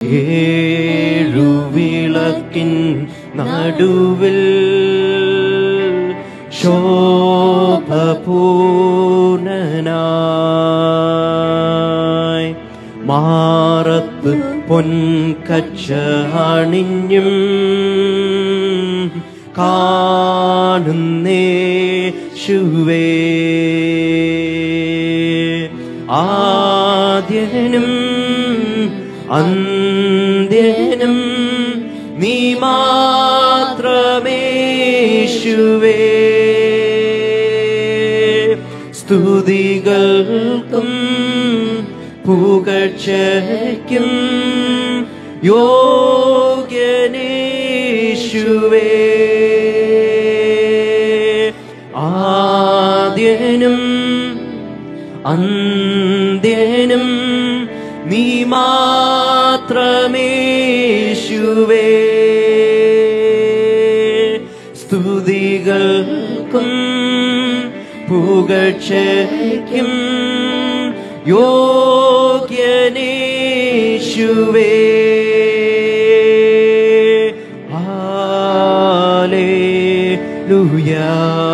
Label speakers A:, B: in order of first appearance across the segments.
A: ഏഴുവിളക്കിൻ നടുവിൽ ശോഭപൂർണനായി മാറത്ത് പൊൻകച്ച അണിഞ്ഞും കാണുന്നേശുവേ ആദ്യനും അന്ത്യനും നീ മാത്രമേശുവേ സ്തുതികൾക്കും പുകഴ്ചയ്ക്കും യോഗ്യനേശുവേ ആദ്യനും അന്ത്യനും നീ മാത്രമേശുവേ സ്തുതികൾക്കും പുകഴ്ചയ്ക്കും യോഗ്യനേശുവേ ഹാലേലുയാ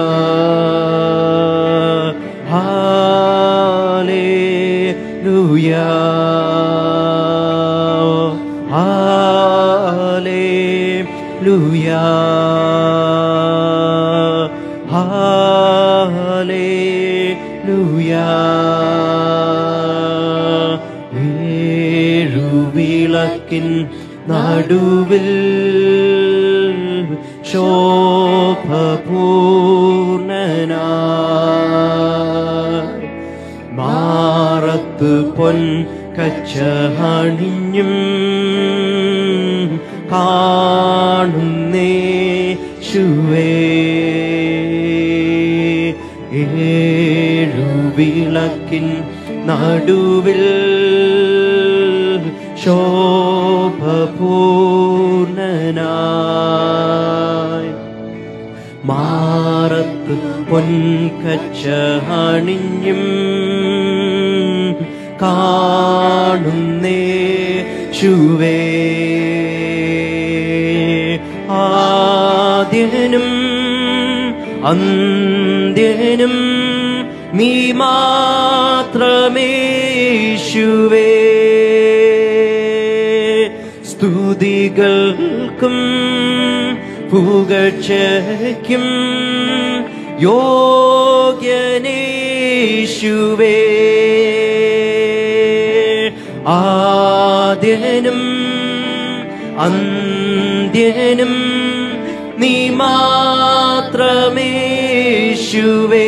A: ഹാലേലുയാ ഹാലേലുയാ ഹാലേലുയാ ഏഴുവിളക്കിൻ നടുവിൽ ശോഭപൂർണനായി മാറത്ത് പൊൻ കച്ച അണിഞ്ഞും കാണുന്നേ ശുവേ ഏഴുവിളക്കിൻ നടുവിൽ ശോഭപൂർണനായി മാറത്ത് പൊൻകച്ച അണിഞ്ഞും കാണുന്നേ ശുവേ ആദ്യനും അന്ത്യനും നീ മാത്രമേശുവേ സ്തുതികൾക്കും പുകഴ്ചയ്ക്കും യോഗ്യനേശുവേ ആദ്യനും അന്ത്യനും നീ മാത്രമേശുവേ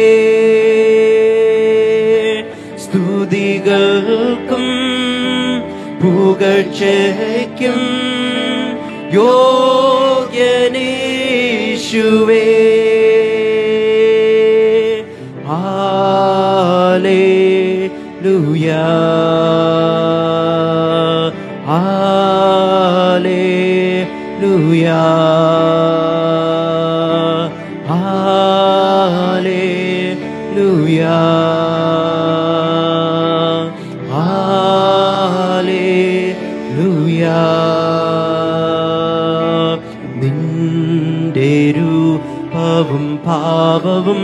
A: സ്തുതികൾക്കും പുകഴ്ചയ്ക്കും യോഗ്യനേശുവേ ഹാലേലുയാ ഹാലേലുയാ ഹാലേലുയാ ഹാലേലുയാ നിന്റെ രൂപവും ഭാവവും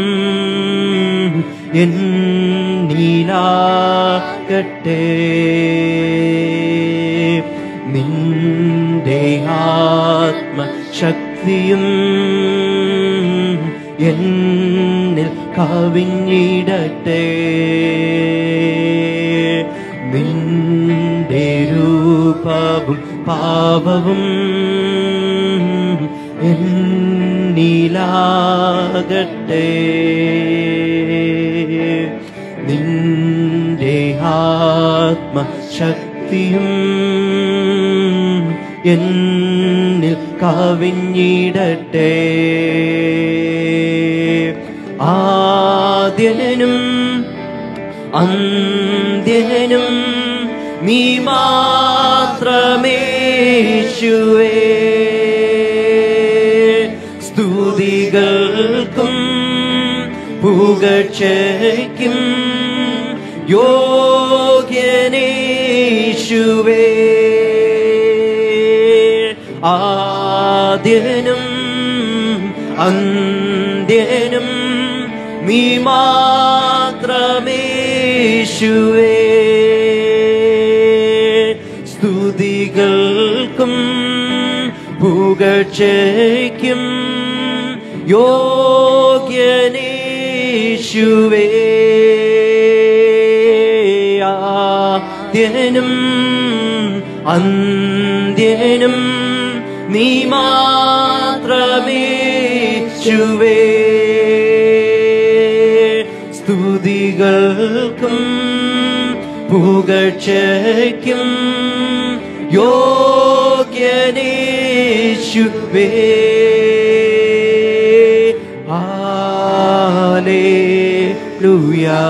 A: എന്നിലാകട്ടെ നിന്റെ ആത്മശക്തിയും എന്നിൽ കവിഞ്ഞിടട്ടെ നിന്റെ രൂപവും പാപവും എന്നിലാകട്ടെ നിന്റെ ആത്മശക്തിയും എന്നിൽ കവിഞ്ഞിടട്ടെ ആദ്യനും അന്ത്യനും നീ മാത്രമേശുവേ സ്തുതികൾക്കും പുകഴ്ചയ്ക്കും യോഗ്യനേശുവേ ആദ്യനും അന്ത്യനും നീ മാത്രമേശുവേ സ്തുതികൾക്കും പുകഴ്ചയ്ക്കും യോഗ്യനേശുവേ ആദ്യനും അന്ത്യനും നീ മാത്രമേശുവേ സ്തുതികൾക്കും പുകഴ്ചയ്ക്കും യോഗ്യനേശുവേ ആലേലുയാ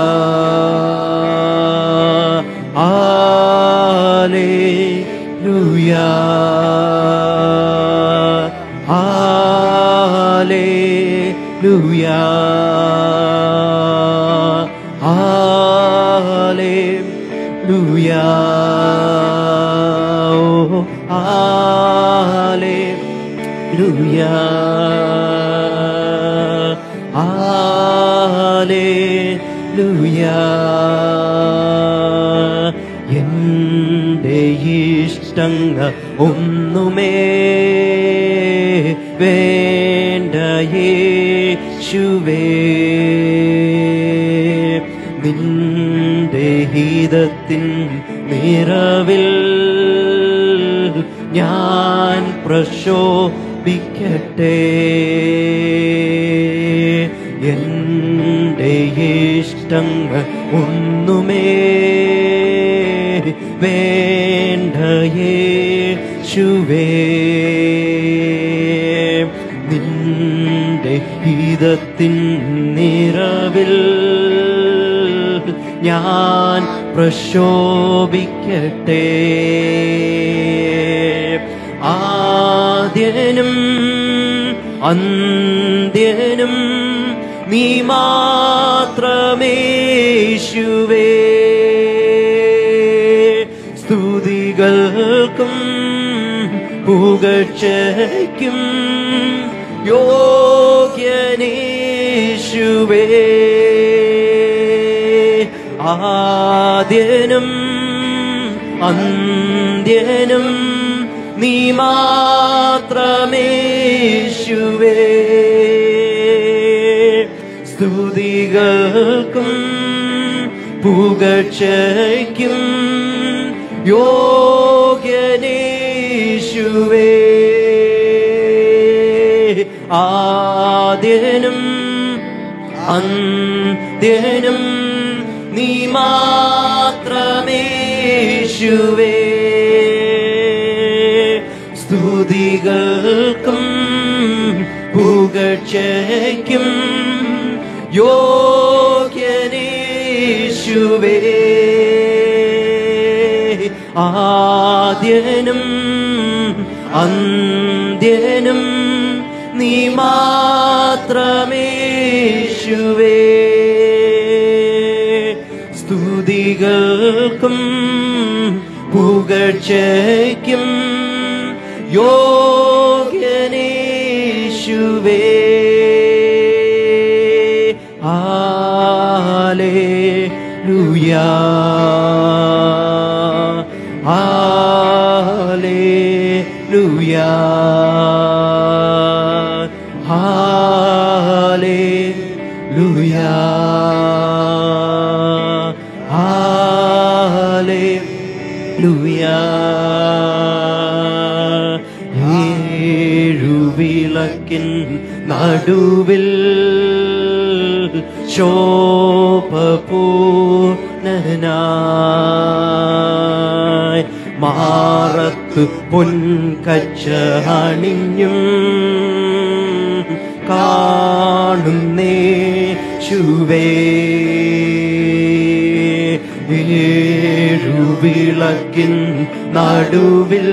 A: ആലേലുയാ ആലേലുയാ ആലേലുയാ ഓ ആലേലുയാ ആലേലുയാ എന്റെ ഇഷ്ടങ്ങൾ ഒന്നുമേ വേണ്ട യേശുവേ നിന്റെ ഹിതത്തിൻ നിറവിൽ ഞാൻ പ്രശോഭിക്കട്ടെ എന്റെ ഇഷ്ടങ്ങൾ ഒന്നുമേ വേണ്ട യേശുവേ നിന്റെ ഹിതത്തിൻ നിറവിൽ ഞാൻ പ്രശോഭിക്കട്ടെ ആദ്യനും അന്ത്യനും നീ മാത്രമേശുവേ സ്തുതികൾക്കും പുകഴ്ചയ്ക്കും യോഗ്യനേശുവേ ആദ്യനും അന്ത്യനും നീ മാത്രമേശുവേ സ്തുതികൾക്കും പുകഴ്ചയ്ക്കും യോഗ്യനേശുവേ ആദ്യനും അന്ത്യനും നീ മാത്രമേശുവേ സ്തുതികൾക്കും പുകഴ്ചയ്ക്കും യോഗ്യനേശുവേ ആദ്യനും അന്ത്യനും നീ മാത്രമേശുവേ സ്തുതികൾക്കും പുകഴ്ചയ്ക്കും യോഗ്യനേശുവേ ആലേലുയാ ആലേലുയാ ഹാലേലുയാ ഹാലേലുയാ ഏഴുവിളക്കിൻ നടുവിൽ ശോഭപൂർണനായി മാറത്ത് പൊൻകച്ച അണിഞ്ഞും കാണുന്നേ ശുവേ ഏഴുവിളക്കിൻ നടുവിൽ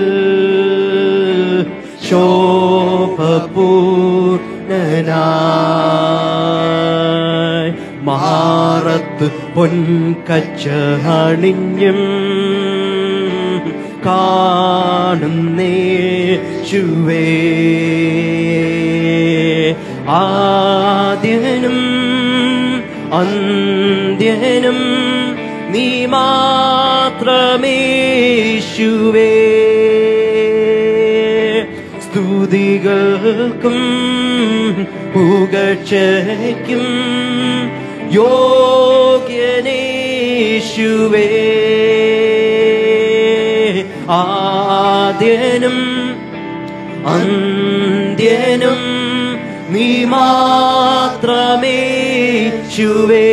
A: ശോഭപൂർണനായി മാറത്ത് പൊൻകച്ച അണിഞ്ഞും കാണുന്നേ ശുവേ ആദ്യനും അന്ത്യനും നീ മാത്രമേശുവേ സ്തുതികൾക്കും പുകഴ്ചയ്ക്കും യോഗ്യനേശുവേ ആദ്യനും അന്ത്യനും നീ മാത്രമേ ശുവേ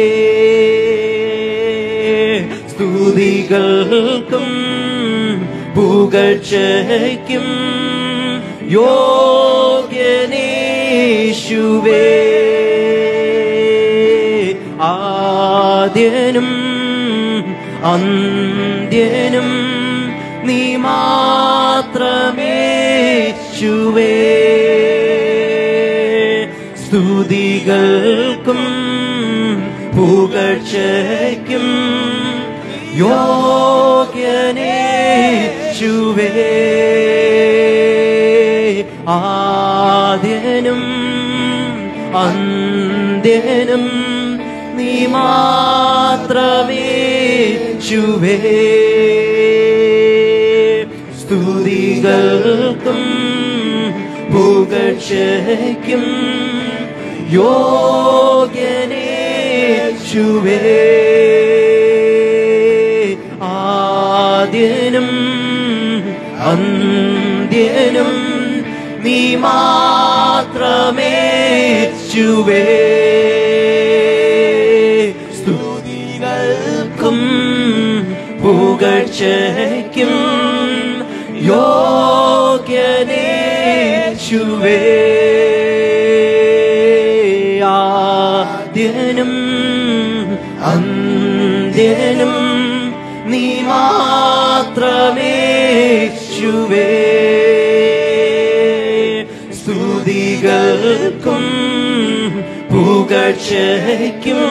A: സ്തുതികൾക്കും പുകഴ്ചയ്ക്കും യോഗ്യനേശുവേ ആദ്യനും അന്ത്യനും നീ മാത്രമേ ശുവേ സ്തുതികൾക്കും പുകഴ്ചയ്ക്കും യോഗ്യനേശുവേ ആദ്യനും അന്ത്യനും നീ മാത്രമേ ശുവേ സ്തുതികൾക്കും പുകഴ്ചയ്ക്കും യോഗ്യനേശുവേ ആദ്യനും അന്ത്യനും നീ മാത്രമേ ശുവേ സ്തുതികൾക്കും പുകഴ്ചയ്ക്കും യോഗ്യനേശുവേ ആദ്യനും അന്ത്യനും നീ മാത്രമേ ശുവേ സ്തുതികൾക്കും പുകഴ്ചയ്ക്കും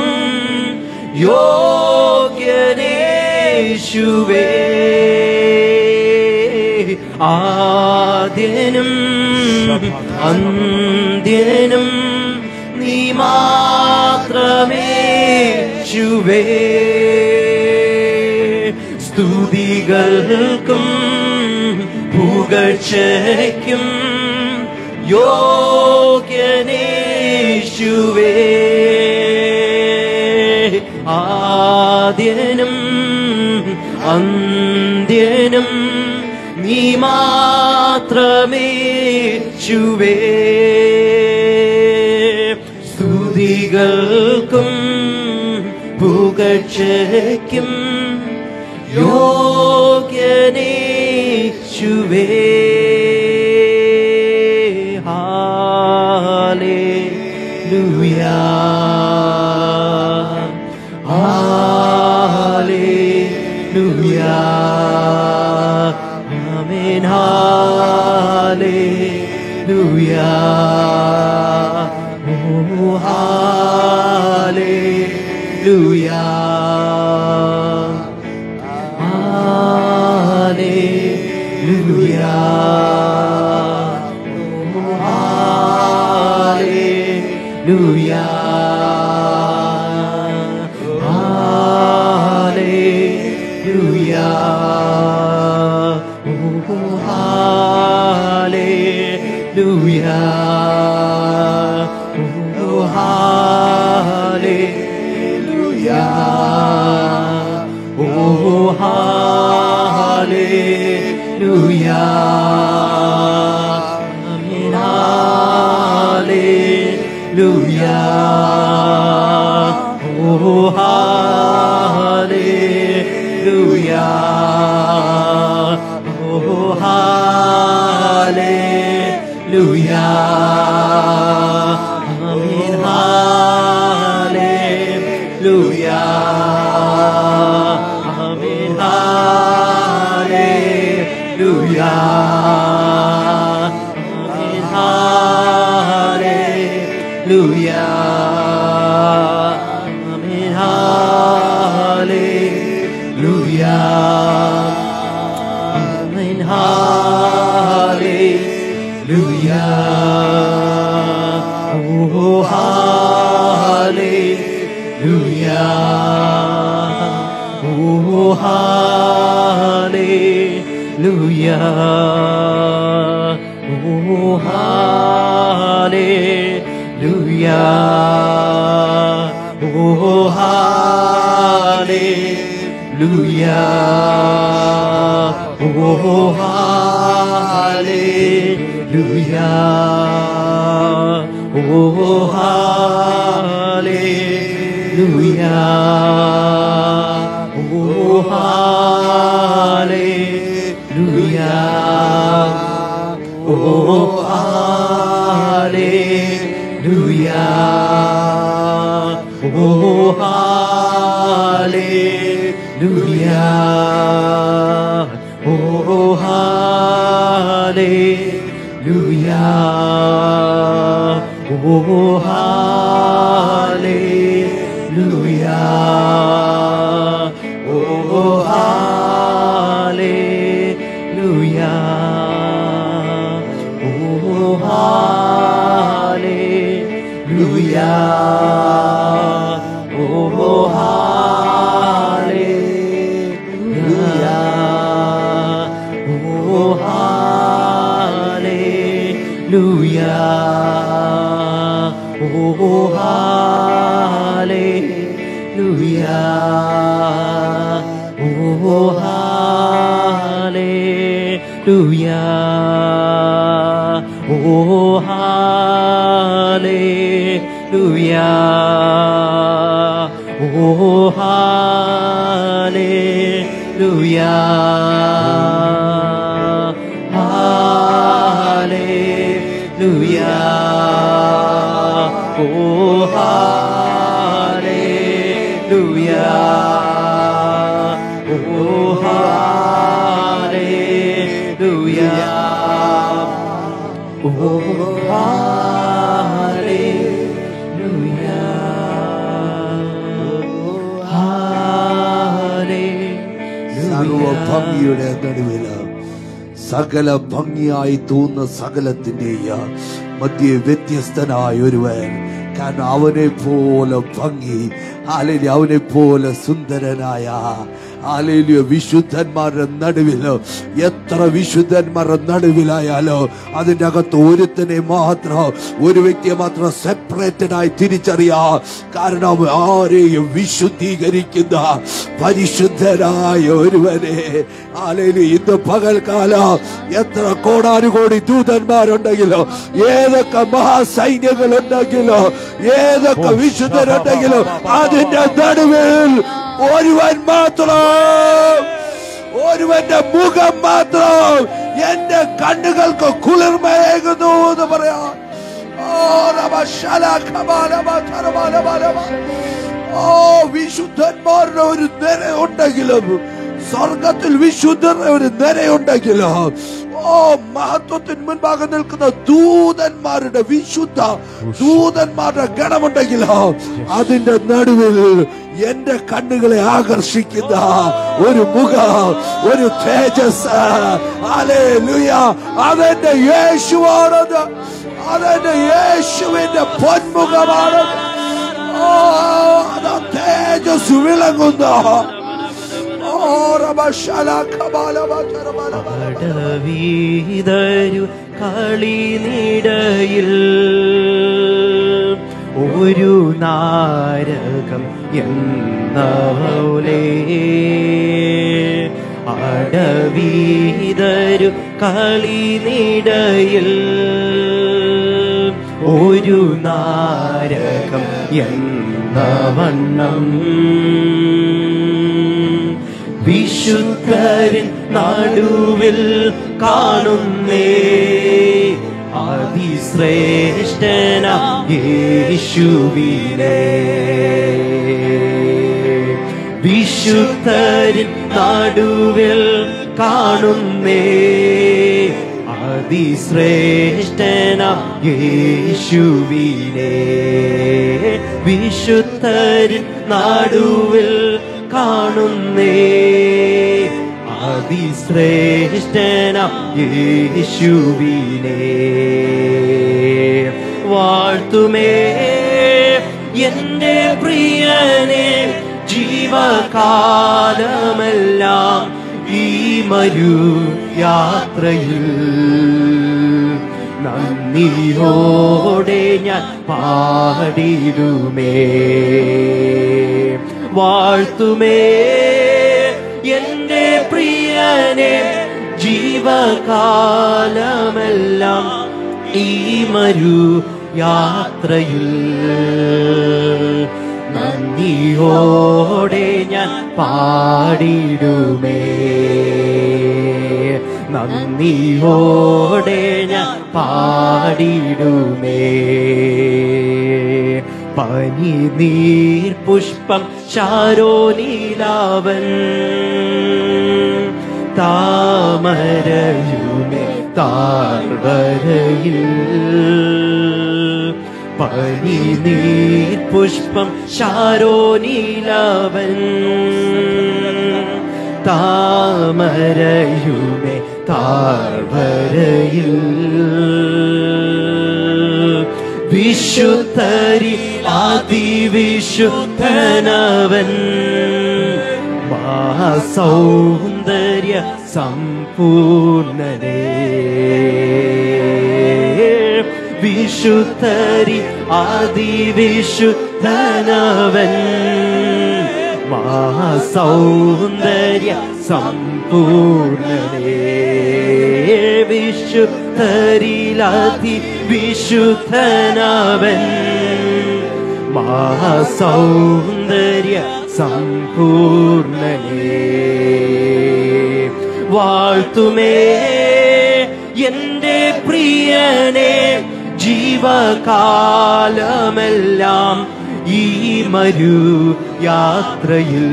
A: യോഗ്യനേശുവേ ആദ്യനും അന്ത്യനും നീ മാത്രമേ ശുവേ സ്തുതികൾക്കും പുകഴ്ചയ്ക്കും യോഗ്യനേശുവേ ആദ്യനും അന്ത്യനും നീ മാത്രമേ ശുവേ സ്തുതികൾക്കും പുകഴ്ചയ്ക്കും യോഗ്യനേശുവേ ഹാലേലൂയാ ഹാലേലൂയാ ആമേൻ ഹാലേലൂയാ ഓ ഹാലേലൂയാ ഹാലേലൂയാ ഹാലേലൂയാ ഹാലേലൂയാ ഓ ഹാലേലൂയാ ഓ ഹാലേലൂയാ ഓ ഹാലേലൂയാ ആമേൻ ഹാലേലൂയാ ഓ ഹാലേലൂയാ ഓ ഹാലേലൂയാ ആമേൻ ഹാലേലൂയാ ആമേൻ ഹാലേലൂയാ ആമേൻ ഹാലേലൂയാ ആമേൻ ഹാലേലൂയാ Oh, hallelujah. Oh, hallelujah. Oh, hallelujah. Oh, hallelujah. Oh, hallelujah. Oh, hallelujah. Oh, hallelujah. Oh, hallelujah. Oh, hallelujah. Oh, hallelujah. Oh, hallelujah. Oh, hallelujah. Oh, hallelujah. Oh, hallelujah. Oh, hallelujah. Oh, hallelujah. Oh, hallelujah. Oh, hallelujah. Oh, hallelujah. Hallelujah. Oh, hallelujah. Oh, hallelujah. Oh,
B: സർവ ഭംഗിയുടെ നടുവില് സകല ഭംഗിയായി തോന്നുന്ന സകലത്തിന്റെയും മധ്യ വ്യത്യസ്തനായ ഒരുവൻ കാരണം അവനെ പോലെ ഭംഗി ആലലി അവനെ പോലെ സുന്ദരനായ ആലയിലിയ വിശുദ്ധന്മാരുടെ നടുവിലോ എത്ര വിശുദ്ധന്മാരുടെ നടുവിലായാലോ അതിൻ്റെ അകത്ത് ഒരുത്തനെ മാത്രം ഒരു വ്യക്തിയെ മാത്രം സെപ്പറേറ്റഡ് ആയി തിരിച്ചറിയാ കാരണം ആരെയും വിശുദ്ധീകരിക്കുന്ന പരിശുദ്ധനായ ഒരുവനെ ആലയില് ഇന്ന് പകൽക്കാലം എത്ര കോടാനുകോടി ദൂതന്മാരുണ്ടെങ്കിലോ ഏതൊക്കെ മഹാസൈന്യങ്ങൾ ഉണ്ടെങ്കിലോ ഏതൊക്കെ വിശുദ്ധരുണ്ടെങ്കിലോ അതിന്റെ നടുവിൽ ഒരുവൻ മാത്രം ഒരുവന്റെ മുഖം മാത്രം എന്റെ കണ്ണുകൾക്ക് കുളിർമയേകുന്നു എന്ന് പറയാം ഓ രമ ശല ഖബാല മ ധർമ ലമ ലമ. ഓ വിശുദ്ധന്മാരുടെ ഒരു നിര ഉണ്ടെങ്കിലും സ്വർഗത്തിൽ വിശുദ്ധരുടെ ഒരു നിരയുണ്ടെങ്കിലും ഓ മഹത്വത്തിന് മുൻപാകെ നിൽക്കുന്ന ദൂതന്മാരുടെ വിശുദ്ധ ദൂതന്മാരുടെ ഗണമുണ്ടെങ്കിലോ അതിന്റെ നടുവിൽ എന്റെ കണ്ണുകളെ ആകർഷിക്കുന്ന ഒരു മുഖം ഒരു തേജസ് ഹല്ലേലൂയ അതെന്റെ യേശുവാണത് അതെന്റെ യേശുവിന്റെ പൊന്മുഖമാണത് ഓ അത് തേജസ് വിളങ്ങുന്ന ഓ റബശല ഖബാല ബതറബല
A: അടവീതരു കളിനിടയിൽ ഒരു നാരകം എന്നവളേ അടവീതരു കളിനിടയിൽ ഒരു നാരകം എന്ന വണ്ണം വിശുദ്ധരിൻ നടുവിൽ കാണുന്നേ അതിശ്രേഷ്ഠന യേശുവിനെ വിശുദ്ധരിൻ നടുവിൽ കാണുന്നേ അതിശ്രേഷ്ഠന യേശുവിനെ വിശുദ്ധരിൻ നടുവിൽ കാണുന്നേ അതിശ്രേഷ്ഠന യേശുവിനെ വാഴ്ത്തുമേ എന്റെ പ്രിയനെ ജീവകാലമെല്ലാം ഈ മരു യാത്രയിൽ നന്ദിയോടെ ഞാൻ പാടിടുമേ വാഴ്ത്തുമേ എന്റെ പ്രിയനെ ജീവകാലമെല്ലാം ഈ മരു യാത്രയിൽ നന്ദിയോടെ ഞാൻ പാടിടുമേ നന്ദിയോടെ ഞാൻ പാടിടുമേ പനി നീർ പുഷ്പം ശാരോനീലാവൻ താമരയുമേ താഴ്വരയിൽ പനി നീർ പുഷ്പം ശാരോനീലാവൻ താമരയുമേ താഴ്വരയിൽ വിശുദ്ധരി അതിവിശുദ്ധനവൻ സൗന്ദര്യ സമ്പൂർണനേ വിശുദ്ധരി അതിവിശുദ്ധനവൻ സൗന്ദര്യ സമ്പൂർണനേ വിശുദ്ധരിലതി വിശുദ്ധനവൻ സൗന്ദര്യ സമ്പൂർണനേ വാഴ്ത്തുമേ എന്റെ പ്രിയനെ ജീവകാലമെല്ലാം ഈ മരു യാത്രയിൽ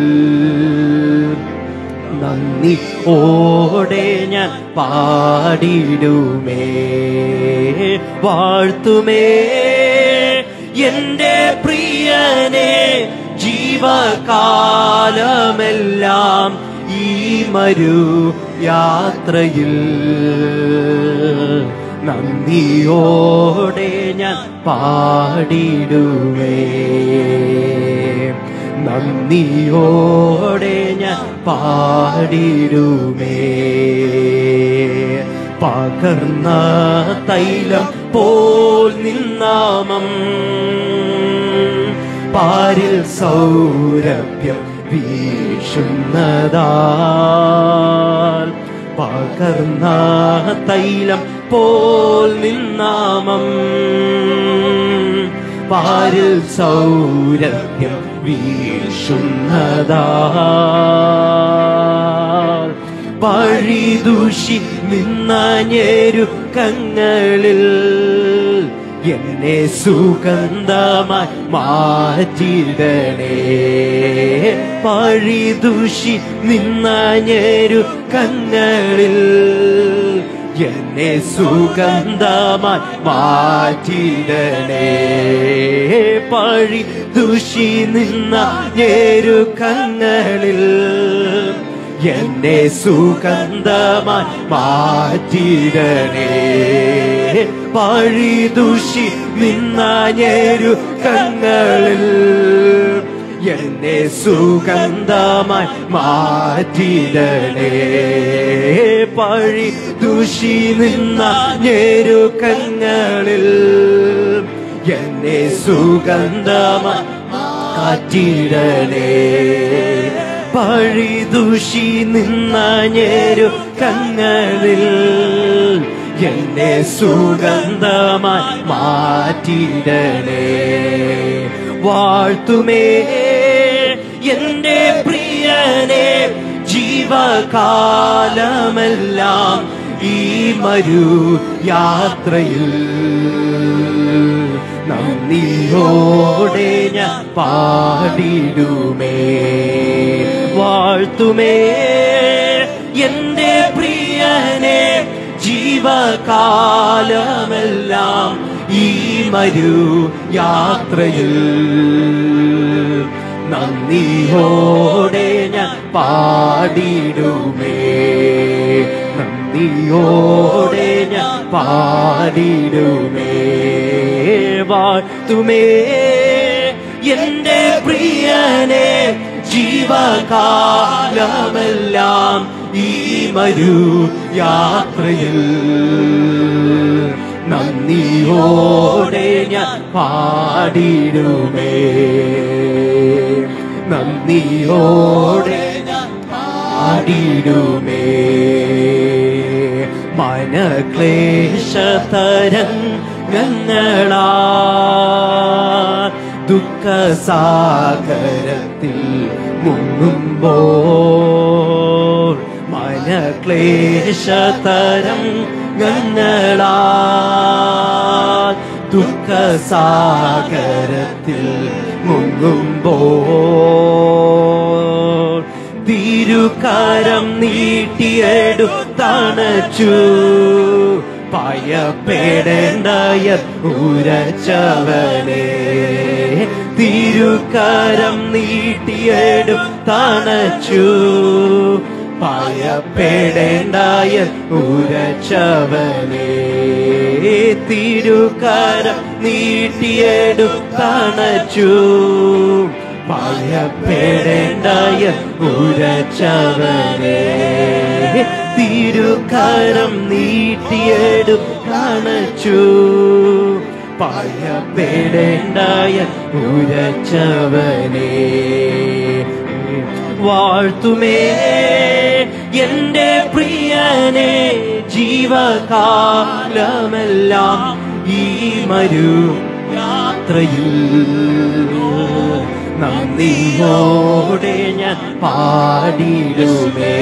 A: നന്ദി ഓടെ ഞാൻ പാടിടുമേ വാഴ്ത്തുമേ എന്റെ പ്രിയനെ ജീവകാലമെല്ലാം ഈ മരു യാത്രയിൽ നന്ദിയോടെ ഞാൻ പാടിടുമേ നന്ദിയോടെ ഞാൻ പാടിടുമേ പകർന്ന തൈലം പോൽ നിന്നാമം പാരിൽ സൗരഭ്യം വീശുന്നതാൽ പകർന്ന തൈലം പോൽ നിന്നാമം പാരിൽ സൗരഭ്യം വീശുന്നതാൽ പഴിദൂഷി നിന്ന ഞെരുക്കങ്ങളിൽ എന്നെ സുഗന്ധമായി മാറ്റിടണേ പഴിദൂഷി നിന്ന ഞെരുക്കങ്ങളിൽ എന്നെ സുഗന്ധമായി മാറ്റിടണേ പഴി ദുഷി നിന്ന ഞെരുക്കങ്ങളിൽ എന്നെ സുഗന്ധമായി മാറ്റിടണേ പഴി ദുഷി നിന്ന ഞെരുക്കങ്ങളിൽ എന്നെ സുഗന്ധമായി മാറ്റിടണേ പഴി ദുഷി നിന്ന ഞെരുക്കങ്ങളിൽ എന്നെ സുഗന്ധമായി മാറ്റിടണേ പഴി ദുഷി നിന്ന ഞെരുക്കങ്ങളിൽ എന്നെ സുഗന്ധമായി മാറ്റിടണേ വാഴ്ത്തുമേ എന്റെ പ്രിയനെ ജീവകാലമെല്ലാം ഈ മരു യാത്രയിൽ നന്ദിയോടെ ഞാൻ പാടിടുമേ വാഴ്ത്തുമേ എന്റെ പ്രിയനെ ജീവകാലമെല്ലാം ഈ മരു യാത്രയിൽ നന്ദിയോടെ ഞാൻ പാടിടുമേ നന്ദിയോടെ ഞാൻ പാടിടുമേ വാഴ്ത്തുമേ എന്റെ പ്രിയനെ ജീവകാലമെല്ലാം ഈ മരു യാത്രയിൽ നന്ദിയോടെ ഞാൻ പാടിടുമേ നന്ദിയോടെ ഞാൻ പാടിടുമേ മനക്ലേശതരംഗങ്ങളാ ദുഃഖസാഗരത്തിൽ മുങ്ങുമ്പോൾ മനക്ലേശതരംഗങ്ങളാ ദുഃഖസാഗരത്തിൽ മുങ്ങുമ്പോൾ തിരുകരം നീട്ടിയെടുത്തണച്ചു ഭയപ്പെടേണ്ടയ ഉരച്ചവനെ തിരുകരം നീട്ടിയെടുത്തണച്ചു ഭയപ്പെടേണ്ടായ ഉരച്ചവനെ തിരുകരം നീട്ടിയെടുത്തണച്ചു ഭയപ്പെടേണ്ടായ ഉരച്ചവനെ തിരുകരം നീട്ടിയെടുത്തണച്ചു ഭയപ്പെടേണ്ടായ ഉരച്ചവനെ വാഴ്ത്തുമേ എന്റെ പ്രിയനെ ജീവകാലമെല്ലാം ഈ മരു യാത്രയിൽ നന്ദിയോടെ ഞാൻ പാടിടുമേ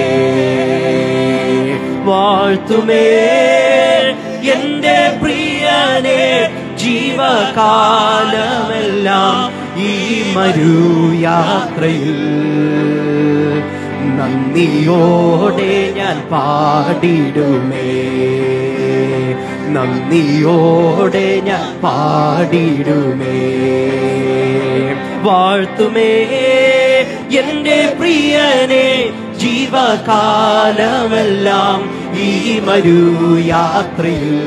A: വാഴ്ത്തുമേ എന്റെ പ്രിയനെ ജീവകാലമെല്ലാം ഈ മരു യാത്രയിൽ നന്ദിയോടെ ഞാൻ പാടിടുമേ നന്ദിയോടെ ഞാൻ പാടിടുമേ വാഴ്ത്തുമേ എന്റെ പ്രിയനെ ജീവകാലമെല്ലാം ഈ മരു യാത്രയിൽ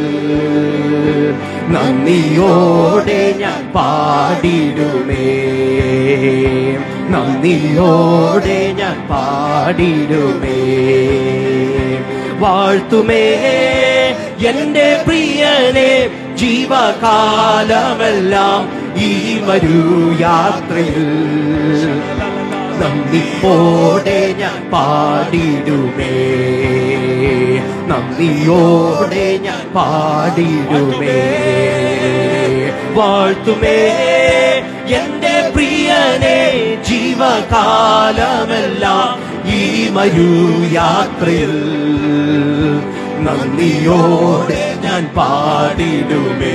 A: നന്ദിയോടെ ഞാൻ പാടിടുമേ നന്ദിയോടെ ഞാൻ പാടിടുമേ വാഴ്ത്തുമേ എന്റെ പ്രിയനെ ജീവകാലമെല്ലാം ഈ വരൂ യാത്രയിൽ നന്ദിപ്പോടെ ഞാൻ പാടിടുമേ നന്ദിയോടെ ഞാൻ പാടിടുമേ വാഴ്ത്തുമേ എന്റെ പ്രിയനെ ജീവകാലമെല്ലാം ഈ മരു യാത്രയിൽ നന്ദിയോടെ ഞാൻ പാടിടുമേ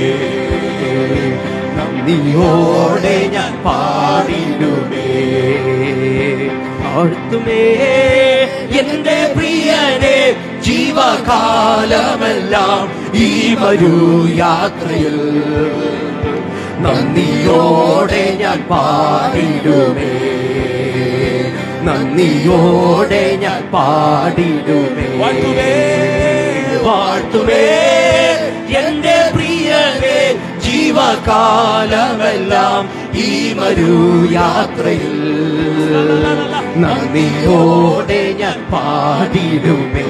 A: നന്ദിയോടെ ഞാൻ പാടിടുമേ ആഴ്ത്തുമേ എന്റെ പ്രിയനെ ജീവകാലമെല്ലാം ഈ വരൂ യാത്രയിൽ നന്ദിയോടെ ഞാൻ പാടിടുമേ നന്ദിയോടെ ഞാൻ പാടിടുമേ
B: വാഴ്ത്തുമേ.
A: വാഴ്ത്തുമേ എന്റെ പ്രിയനെ ജീവകാലമെല്ലാം ഈ മരു യാത്രയിൽ നന്ദിയോടെ ഞാൻ പാടിടുമേ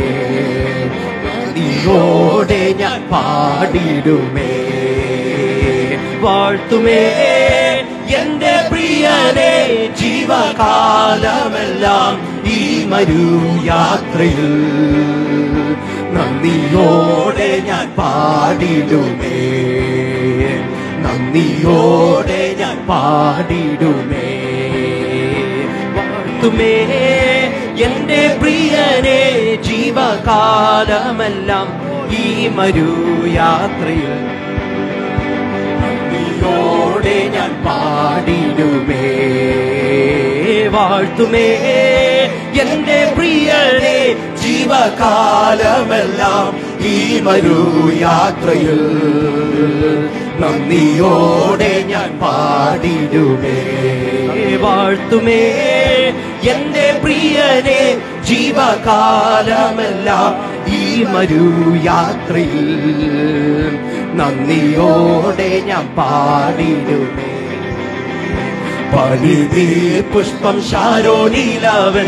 A: നന്ദിയോടെ ഞാൻ പാടിടുമേ വാഴ്ത്തുമേ എന്റെ പ്രിയനെ ജീവകാലമെല്ലാം ഈ മരു യാത്രയിൽ നന്ദിയോടെ ഞാൻ പാടിടുമേ നന്ദിയോടെ ഞാൻ പാടിടുമേ വാഴ്ത്തുമേ എന്റെ പ്രിയനെ ജീവകാലമെല്ലാം ഈ മരു യാത്രയിൽ നന്ദിയോടെ ഞാൻ പാടിടുമേ വാഴ്ത്തുമേ എന്റെ പ്രിയനെ ജീവകാലമെല്ലാം ഈ മരു യാത്രയിൽ നന്ദിയോടെ ഞാൻ പാടിടുമേ വാഴ്ത്തുമേ എന്റെ പ്രിയനെ ജീവകാലമെല്ലാം ഈ മരുയാത്രയിൽ നന്ദിയോടെ ഞാൻ പാടിടുമേ പണിതീർ പുഷ്പം ശാരോനീലവൻ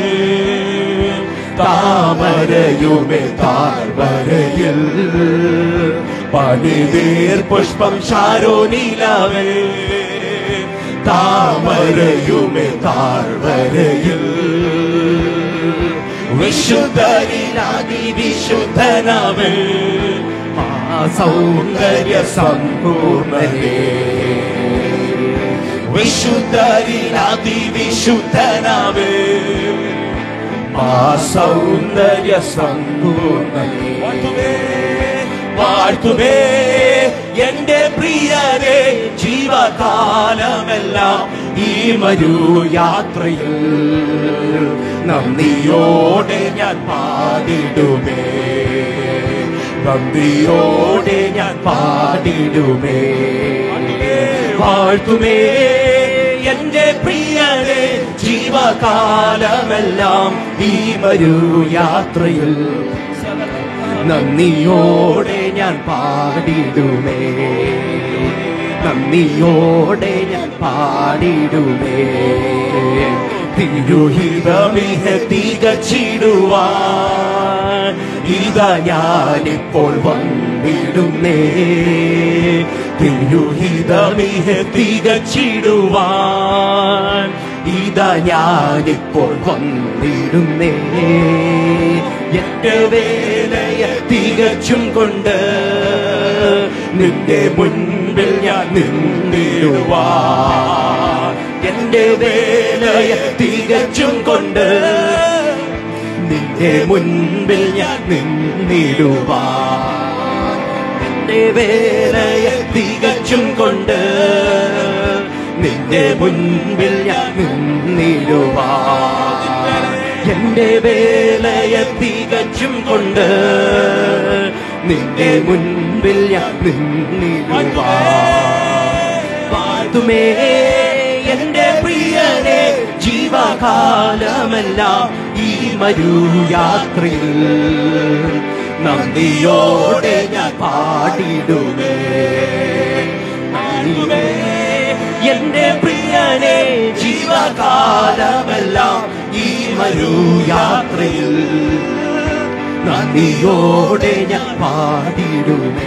A: താമരയുമേ താഴ്വരയിൽ പണിതീർ പുഷ്പം ശാരോനീലവൻ താമരയുമേ താഴ്വരയിൽ വിശുദ്ധരിലാതി വിശുദ്ധനവൻ ആ സൗന്ദര്യ സമ്പൂർണനേ വിശുദ്ധരിലാതി വിശുദ്ധനവൻ ആ സൗന്ദര്യ സമ്പൂർണനേ വാഴ്ത്തുമേ എന്റെ പ്രിയരെ ജീവകാലമെല്ലാം ഈ മരുയാത്രയിൽ നന്ദിയോടെ ഞാൻ പാടിടുമേ നന്ദിയോടെ ഞാൻ പാടിടുമേ വാഴ്ത്തുമേ എന്റെ പ്രിയരെ ജീവകാലമെല്ലാം ഈ മരുയാത്രയിൽ നന്ദിയോടെ ഞാൻ പാടിടുമേ നന്ദിയോടെ ഞാൻ പാടിടുമേ തിരുഹിതമിഹ തികച്ചിടുവാൻ ഇതാ ഞാനിപ്പോൾ വന്നിടുന്നേ തിരുഹിതമിഹ തികച്ചിടുവാൻ ഇതാ ഞാനിപ്പോൾ വന്നിടുന്നേ എന്റെ വേലയ തികച്ചും കൊണ്ട് നിന്റെ മുൻപിൽ ഞാൻ നിന്നിടുവാ എന്റെ വേലയ തികച്ചും കൊണ്ട് നിന്റെ മുൻപിൽ ഞാൻ നിന്നിടുവാ എന്റെ വേലയ തികച്ചും കൊണ്ട് നിന്റെ മുൻപിൽ ഞാൻ നിന്നിടുവാ എന്റെ വേലയ തികച്ചും കൊണ്ട് നിന്റെ മുൻപിൽ ഞാൻ നിന്നിടുവാ വാഴ്ത്തുമേ എന്റെ പ്രിയനെ ജീവകാലമെല്ലാം ഈ മരുയാത്രയിൽ നന്ദിയോടെ ഞാൻ പാടിടുമേ നന്ദിയുമേ എന്റെ പ്രിയനെ ജീവകാലമെല്ലാം ഈ മരുയാത്രയിൽ നന്ദിയോടെ ഞാൻ പാടിടുമേ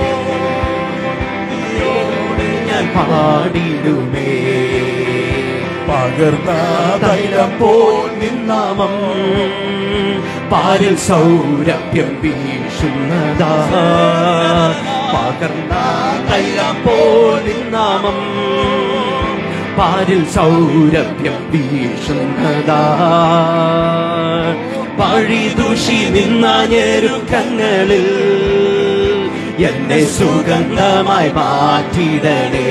A: നന്ദിയോടെ ഞാൻ പാടിടുമേ പകർന്ന തൈലം പോൽ നിന്നാമം പാരിൽ സൗരഭ്യം വീശുന്നതാ പകർന്ന തൈലം പോൽ നിന്നാമം പാരിൽ സൗരഭ്യം വീശുന്നതാ പഴിദൂഷി നിന്ന ഞെരുക്കങ്ങളിൽ എന്നെ സുഗന്ധമായി മാറ്റിടണേ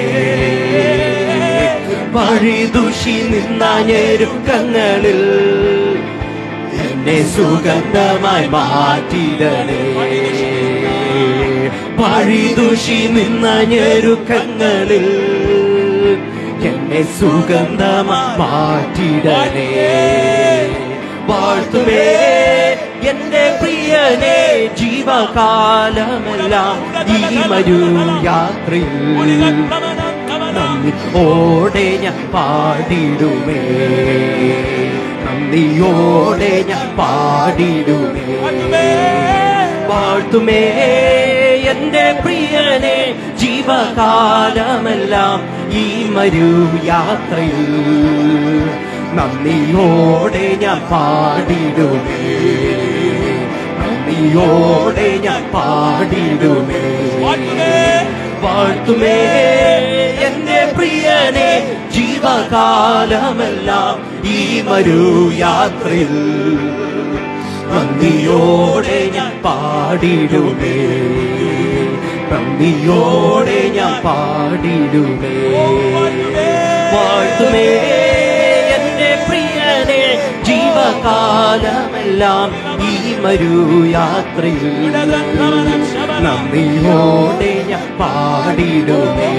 A: പഴിദൂഷി നിന്ന ഞെരുക്കങ്ങളിൽ എന്നെ സുഗന്ധമായി മാറ്റിടണേ പഴിദൂഷി നിന്ന ഞെരുക്കങ്ങളിൽ എന്നെ സുഗന്ധമായി മാറ്റിടണേ വാഴ്ത്തുമേ എന്റെ പ്രിയനെ ജീവകാലമെല്ലാം ഈ മരുയാത്രയിൽ നന്ദിയോടെ ഞാൻ പാടിടുമേ നന്ദിയോടെ ഞാൻ പാടിടുമേ വാഴ്ത്തുമേ എന്റെ പ്രിയനെ ജീവകാലമെല്ലാം ഈ മരുയാത്രയിൽ നന്ദിയോടെ ഞാൻ പാടിടുമേ നന്ദിയോടെ ഞാൻ പാടിടുമേ വാഴ്ത്തുമേ എന്റെ പ്രിയനെ ജീവകാലമെല്ലാം ഈ മരുയാത്രയിൽ നന്ദിയോടെ ഞാൻ പാടിടുമേ നന്ദിയോടെ ഞാൻ പാടിടുമേ വാഴ്ത്തുമേ എന്റെ പ്രിയനെ ജീവകാലമെല്ലാം ഈ മരുയാത്രയിൽ നന്ദിയോടെ ഞാൻ പാടിടുമേ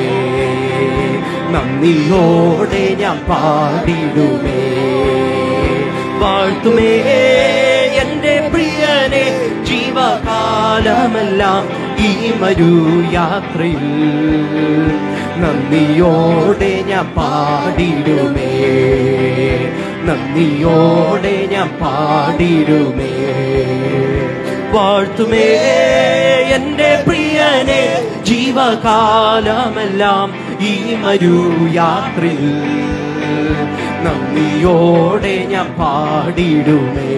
A: നന്ദിയോടെ ഞാൻ പാടിടുമേ വാഴ്ത്തുമേ എന്റെ പ്രിയനെ ജീവ ജീവകാലമെല്ലാം ഈ മരു യാത്രയിൽ നന്ദിയോടെ ഞാൻ പാടിടുമേ നന്ദിയോടെ ഞാൻ പാടിടുമേ വാഴ്ത്തുമേ എന്റെ പ്രിയനെ ജീവകാലമെല്ലാം ഈ മരു യാത്രയിൽ നന്ദിയോടെ ഞാൻ പാടിടുമേ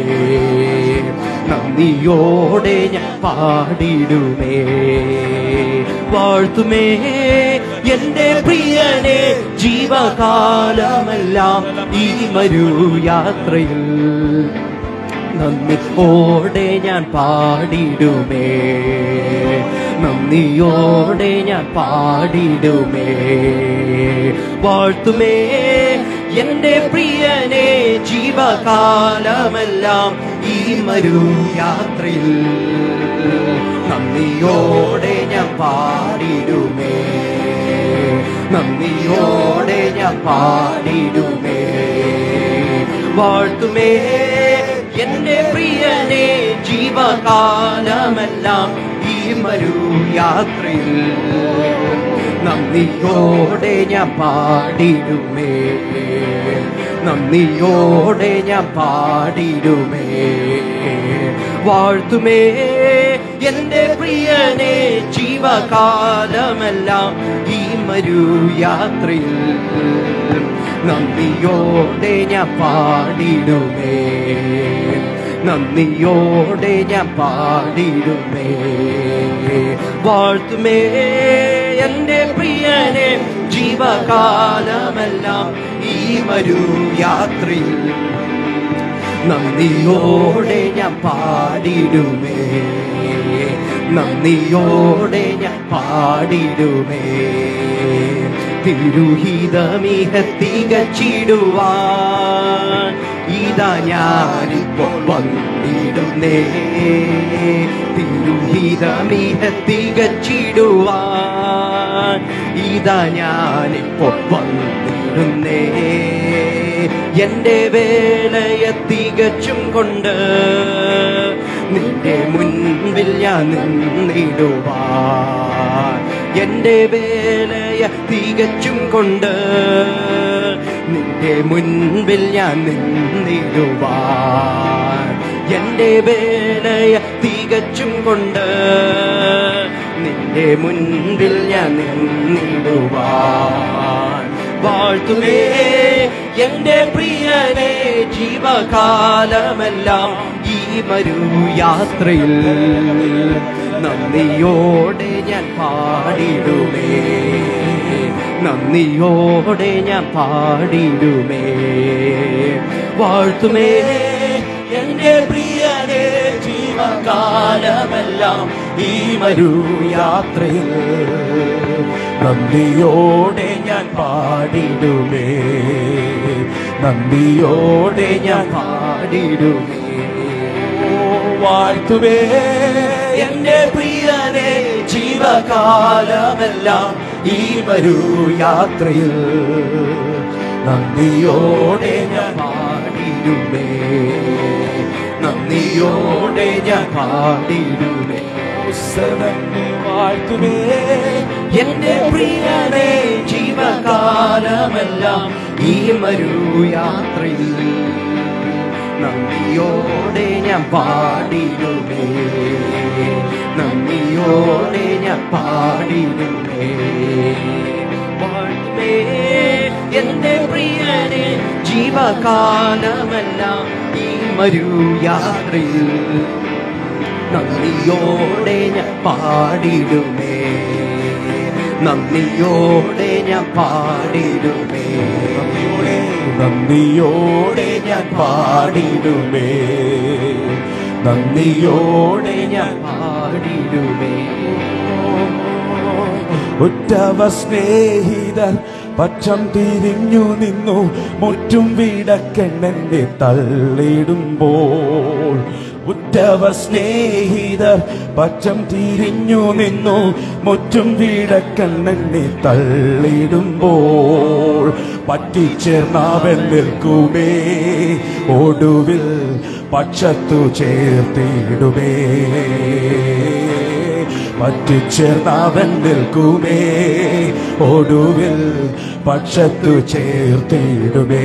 A: നന്ദിയോടെ ഞാൻ പാടിടുമേ വാഴ്ത്തുമേ എന്റെ പ്രിയനെ ജീവകാലമെല്ലാം ഈ മരു യാത്രയിൽ നന്ദിയോടെ ഞാൻ പാടിടുമേ നന്ദിയോടെ ഞാൻ പാടിടുമേ വാഴ്ത്തുമേ എന്റെ പ്രിയനെ ജീവകാലമെല്ലാം ഈ മരു യാത്രയിൽ നന്ദിയോടെ ഞാൻ പാടിടുമേ നന്ദിയോടെ ഞാൻ പാടിടുമേ വാഴ്ത്തുമേ എന്റെ പ്രിയനെ ജീവകാലമെല്ലാം ഈ മരു യാത്രയിൽ നന്ദിയോടെ ഞാൻ പാടിടുമേ നന്ദിയോടെ ഞാൻ പാടിടുമേ വാഴ്ത്തുമേ എന്റെ പ്രിയനെ ജീവകാലമെല്ലാം ഈ മരു യാത്രയിൽ നന്ദിയോടെ ഞാൻ പാടിടുമേ നന്ദിയോടെ ഞാൻ പാടിടുമേ വാഴ്ത്തുമേ എന്റെ പ്രിയനെ ജീവകാലമെല്ലാം ഈ മരു യാത്രയിൽ നന്ദിയോടെ ഞാൻ പാടിടുമേ നന്ദിയോടെ ഞാൻ പാടിടുമേ തിരുഹിതമിഹ തികച്ചിടുവാൻ ഇതാ ഞാനിപ്പോൾ വന്നിടുന്നേ തിരുഹിതമിഹ തികച്ചിടുവാൻ ഇതാ ഞാനിപ്പോൾ വന്നിടുന്നേ എന്റെ വേലയെ തികച്ചും കൊണ്ട് നിന്റെ മുൻപിൽ ഞാൻ നിന്നിടുവാൻ എന്റെ വേലയെ തികച്ചും കൊണ്ട് നിന്റെ മുൻപിൽ ഞാൻ നിന്നിടുവാൻ എന്റെ വേലയെ തികച്ചും കൊണ്ട് നിന്റെ മുൻപിൽ ഞാൻ നിന്നിടുവാൻ വാഴ്ത്തുമേ എന്റെ പ്രിയനെ ജീവകാലമെല്ലാം ഈ മരു യാത്രയിൽ നന്ദിയോടെ ഞാൻ പാടിടുമേ നന്ദിയോടെ ഞാൻ പാടിടുമേ വാഴ്ത്തുമേ എന്റെ പ്രിയനെ ജീവകാലമെല്ലാം ഈ മരു യാത്രയിൽ
C: നന്ദിയോടെ ഞാൻ പാടിടുമേ നന്ദിയോടെ ഞാൻ
A: പാടിടുമേ
C: വാഴ്ത്തുവേ
A: എന്റെ പ്രിയനെ ജീവകാലമെല്ലാം ഈ വരൂ യാത്രയിൽ നന്ദിയോടെ ഞാൻ പാടിടുമേ നന്ദിയോടെ ഞാൻ പാടിടുമേ
C: ഉത്സവത്തെ വാഴ്ത്തുവേ
A: എന്റെ പ്രിയനെ ജീവകാലമെല്ലാം ഈ മരു യാത്രയിൽ നന്ദിയോടെ ഞാൻ പാടിടുമേ നന്ദിയോടെ ഞാൻ പാടിടുമേ വാഴ്ത്തുമേ എന്റെ പ്രിയനെ ജീവകാലമെല്ലാം ഈ മരു യാത്രയിൽ നന്ദിയോടെ ഞാൻ പാടിടുമേ നന്ദിയോടെ ഞാൻ പാടിടുമേ
C: നന്ദിയോടെ ഞാൻ പാടിടുമേ നന്ദിയോടെ
A: ഞാൻ പാടിടുമേ
C: ഉറ്റവ സ്നേഹിതർ പക്ഷം തിരിഞ്ഞു നിന്നു മുറ്റും വീടക്കെണ്ണെന്നെ തള്ളിടുമ്പോൾ ഉറ്റവ സ്നേഹിതർ പക്ഷം തിരിഞ്ഞു നിന്നു മുറ്റും വീടക്കണ്ണെന്നെ തള്ളിടുമ്പോൾ പറ്റിച്ചേർന്നാവൻ നിൽക്കുമേ ഒടുവിൽ പക്ഷത്തു ചേർത്തിടുമേ പറ്റിച്ചേർന്നവൻ നിൽക്കുമേ ഒടുവിൽ പക്ഷത്തു ചേർത്തിടുമേ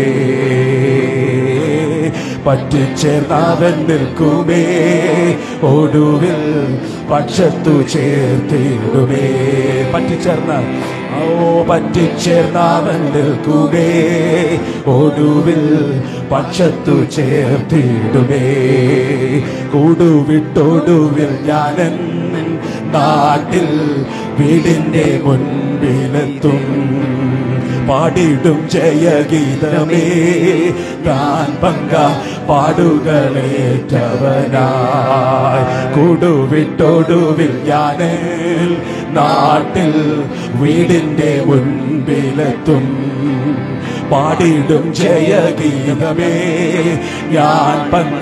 C: പറ്റിച്ചേർന്നവൻ നിൽക്കുമേ ഒടുവിൽ പക്ഷത്തു ചേർത്തിടുമേ പറ്റിച്ചേർന്ന ഓ പറ്റിച്ചേർന്നവൻ നിൽക്കുമേ ഒടുവിൽ പക്ഷത്തു ചേർത്തിടുമേ കൂടുവിട്ടൊടുവിൽ ഞാനൻ നാട്ടിൽ വീടിന്റെ മുൻപിലെത്തും പാടിടും ജയഗീതമേ ഞാൻ പങ്ക പാടുകളേറ്റവനായി കൂടുവിട്ടൊടുവിൽ ഞാൻ നാട്ടിൽ വീടിന്റെ മുൻപിലെത്തും പാടിടും ജയഗീതമേ ഞാൻ പങ്ക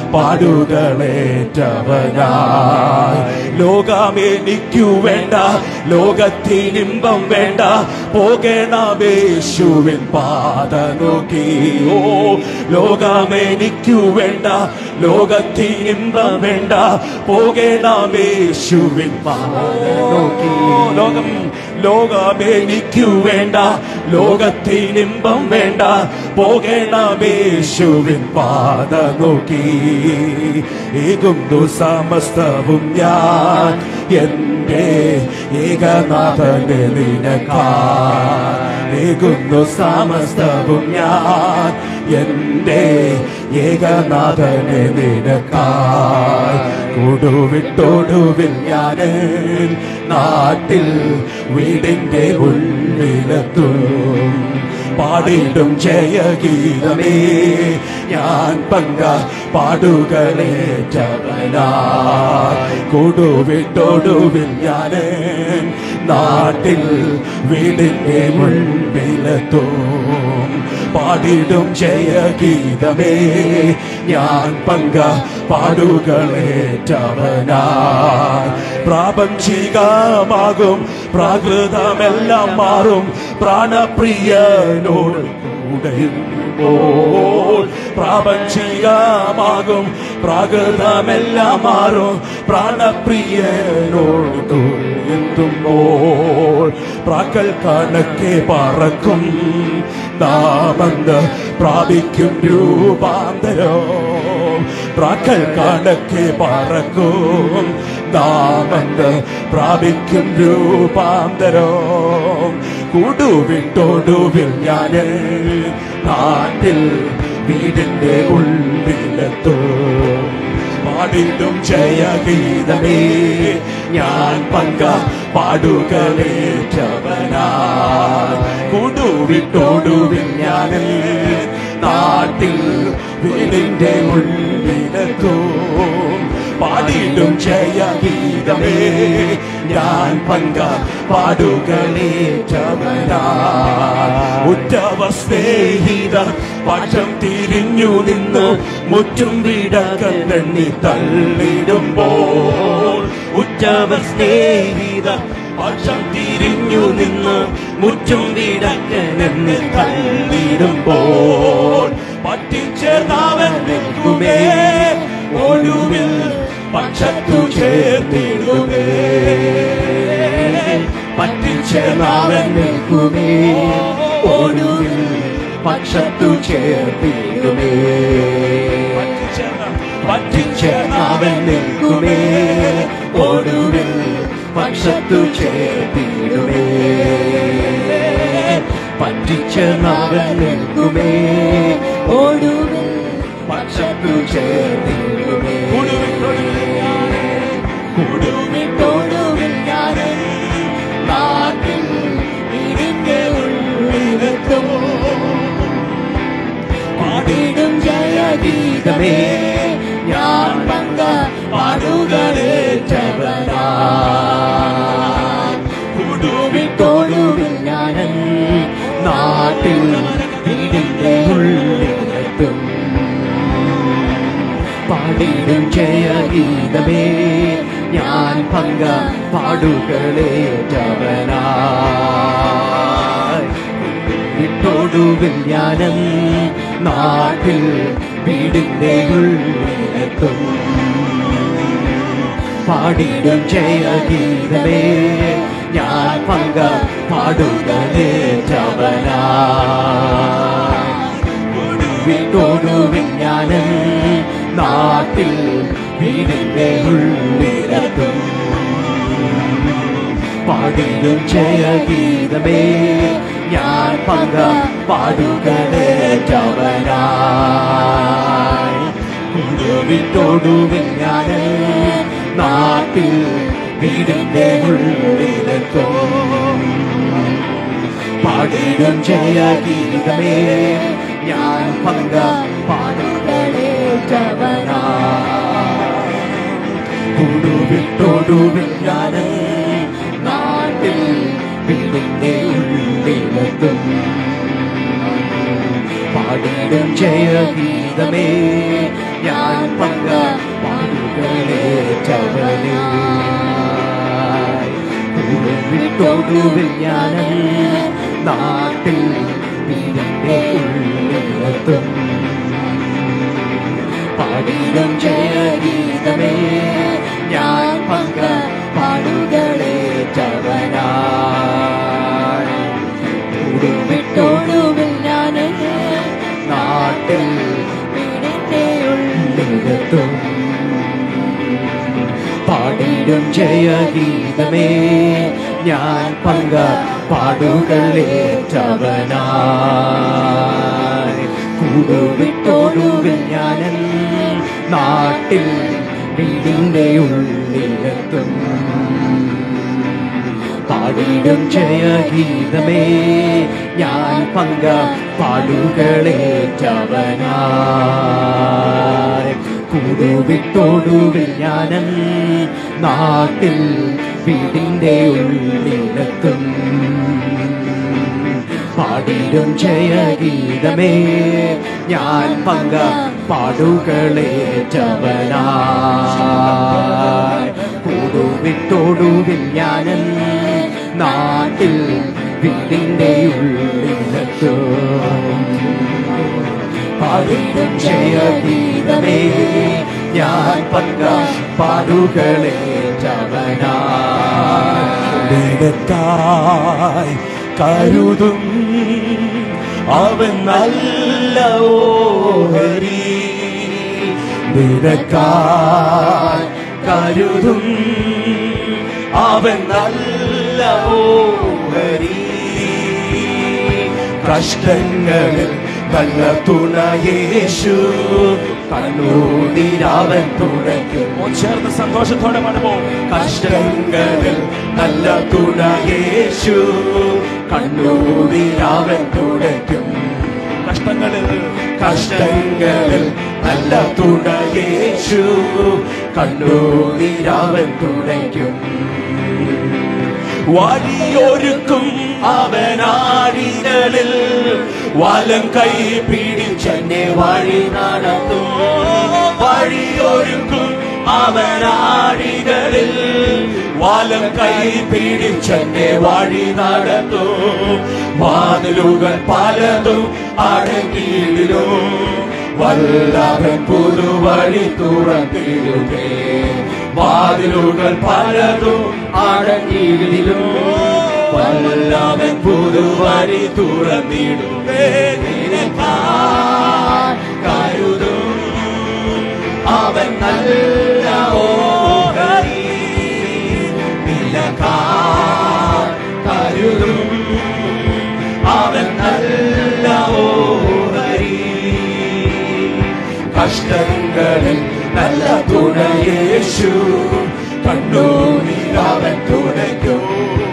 C: പാടുകളേറ്റവനായി ലോകമെനിക്കു വേണ്ട ലോകത്തിനിമ്പം വേണ്ട പോകണമേശുവിൻ പാത നോക്കി ഓ ലോകമെനിക്കു വേണ്ട ലോകത്തിനിമ്പം വേണ്ട പോകണമേശുവിൻ പാത നോക്കി ലോകം ലോകമെനിക്കു വേണ്ട ലോകത്തിനിമ്പം വേണ്ട പോകണമേശുവിൻ പാത നോക്കി ഏകുന്നു സമസ്തവും ഞാൻ എന്റെ ഏകനാഥനെ നിനക്കാകുന്നു സമസ്തവും ഞാൻ എന്റെ ഏകനാഥനെ നിനക്കായി കൊടുവിട്ടൊടുവിൽ ഞാൻ നാട്ടിൽ വീടിന്റെ ഉള്ളിലെത്തും പാടിടും ജയഗീതമേ ഞാൻ പങ്ക പാടുകളേറ്റവനായി കൊടുവിട്ടൊടുവിൽ ഞാൻ നാട്ടിൽ വീടിന്റെ മുൻപിലെത്തും പാടിടും ജയഗീതമേ ഞാൻ പങ്ക പാടുകളേറ്റവനായി പ്രാപഞ്ചികമാകും പ്രാകൃതമെല്ലാം മാറും പ്രാണപ്രിയനോട് കൂടെയുമ്പോൾ പ്രാപഞ്ചികമാകും പ്രാകൃതമെല്ലാം മാറും പ്രാണപ്രിയനോട് എത്തുമ്പോൾ പ്രാക്കൾ കണക്കെ പറക്കും നാമന്ന് പ്രാപിക്കും രൂപാന്തരോ പ്രാക്കൾ കണക്കെ പറക്കും നാമന്ന് പ്രാപിക്കും രൂപാന്തരോ കൂടുവിട്ടൊടുവിൽ ഞാൻ നാട്ടിൽ വീടിന്റെ ഉള്ളിലെത്തും പാടിടും ജയഗീതമേ ഞാൻ പങ്ക പാടുകളേറ്റവനാ കൂടുവിട്ടോടുവിൽ ഞാൻ നാട്ടിൽ വീടിന്റെ ഉള്ളിലെത്തും പാടിടും ജയഗീതമേ ഞാൻ പങ്ക പാടുകളേറ്റവനാ ഉറ്റവ സ്നേഹിത പക്ഷം തിരിഞ്ഞു നിന്നു മുറ്റും വിടകണ്ണി തള്ളിടുമ്പോൾ ഉറ്റവ സ്നേഹിത പക്ഷം തിരിഞ്ഞു നിന്നു മുറ്റും വിടക്കനെന്ന് തള്ളിടുമ്പോൾ പറ്റിച്ചേർന്നവൻ നിൽക്കുമേ ഒടുവിൽ പക്ഷത്തു ചേർത്തിടുമേ
A: പറ്റിച്ചേർന്നവൻ നിൽക്കുമേ ഒടുവിൽ പക്ഷത്തു ചേർത്തിടുമേ പറ്റിച്ചേർന്നവൻ നിൽക്കുമേ ഒടുവിൽ പക്ഷത്തു ചേർത്തിടുമേ പറ്റിച്ചേർന്നവൻ നിൽക്കുമേ ഒടുവിൽ പക്ഷത്തു ചേർത്തിടുമേ
D: കൊടുവിട്ടോടുവിൽ ഞാനും നാട്ടിൽ വീടിന്റെ ഉള്ളിലെത്തും പാടിടും ജയഗീതമേ ഞാൻ പങ്ക പാടുകളേറ്റവനാ
A: കൊടുവിട്ടോടുവിൽ ഞാനൻ നാട്ടിൽ വീടിന്റെ ഉള്ളിലെത്തും പാടിടും ജയഗീതമേ ഞാൻ പങ്ക പാടുകളേറ്റവനാ വിട്ടോടുവിൽ ഞാനും നാട്ടിൽ വീടിന്റെ ഉള്ളിലെത്തും പാടിടും ജയഗീതമേ ഞാൻ പങ്ക പാടുകേറ്റവനാ വിട്ടോടുവിൻ ഞാനും നാട്ടിൽ വീടിന്റെ ഉള്ളിലെത്തും പാടിടും ജയഗീതമേ ഞാൻ പങ്ക പാടുകേറ്റവനായി വിട്ടോടുവിൻ ഞാനും നാട്ടിൽ വീടിന്റെ ഉള്ളിലെത്തും പാടിടും ജയഗീതമേ ഞാൻ പങ്ക പാടുവിട്ടോടുവിൻ ഞാനും നാട്ടിൽ വീടിന്റെ ഉള്ളിലെത്തും പാടിടും ജയഗീതമേ ഞാൻ പങ്ക പാടുകളേറ്റവനേ വിട്ടോടുവിൽ ഞാനും നാട്ടിൽ വീടിന്റെ ഉള്ളിലെത്തും പാടിടും ജയഗീതമേ ഞാൻ പങ്ക പാടുകളേറ്റവനായി വിട്ടോടുവിൽ ഞാനും നാട്ടിൽ ഉള്ളിലെത്തും പാടിടും ജയഗീതമേ ഞാൻ പങ്ക പാടുകളേറ്റവനായി കൂടുവിട്ടോടുവിൽ ഞാനും നാട്ടിൽ വീടിന്റെ ഉള്ളിലെത്തും പാടിടും ജയഗീതമേ ഞാൻ പങ്ക പാടുകളേറ്റവനായി കൂടുവിട്ടോടുവിൽ ഞാനും നാട്ടിൽ വീടിന്റെ ഉള്ളിലെത്തും പാടിടും ജയഗീതമേ ഞാൻ പങ്ക പാടുകളേറ്റവനായി കൂടുവിട്ടോടുവിൽ ഞാനും നാട്ടിൽ വീടിന്റെ ഉള്ളിലെത്തും പാടിടും ജയഗീതമേ ഞാൻ പങ്ക പാടുകളേറ്റവനായി
C: നിനക്കായി കരുതും അവൻ നല്ല ഓഹരി നിനക്കായി കരുതും അവൻ നല്ല ഓഹരി കഷ്ടങ്ങളിൽ നല്ല തുണയേശു കണ്ണൂതിരാവൻ തുടയ്ക്കും ചേർന്ന് സന്തോഷത്തോടെ പാടുമോ കഷ്ടങ്ങളിൽ നല്ല തുണയേശു കണ്ണൂതിരാവൻ തുടയ്ക്കും കഷ്ടങ്ങളിൽ കഷ്ടങ്ങളിൽ നല്ല തുണയേശു കണ്ണൂതിരാവൻ തുടയ്ക്കും വഴിയൊരുക്കും അവനാടികളിൽ വലം കൈ പിടിച്ചെന്നെ വഴി നടത്തും വഴിയൊരുക്കും അവനാടികളിൽ വലം കൈ പിടിച്ചെന്നെ വഴി നടത്തും വാതിലുകൾ പലതും അടങ്ങിയിടും വല്ലവൻ പുതുവഴി തുറന്നിടുമേ വാതിലുകൾ പലതും അടങ്ങിയിടും വല്ലവൻ പുതുവഴി തുറന്നിടുമേ നിനക്കായി കരുതും അവൻ നല്ല ഓഹരി നിനക്കായി കരുതും അവൻ നല്ല ഓഹരി കഷ്ടങ്ങളിൽ നല്ല തുണയേശു കണ്ണൂരിലവൻ തുണയ്ക്കും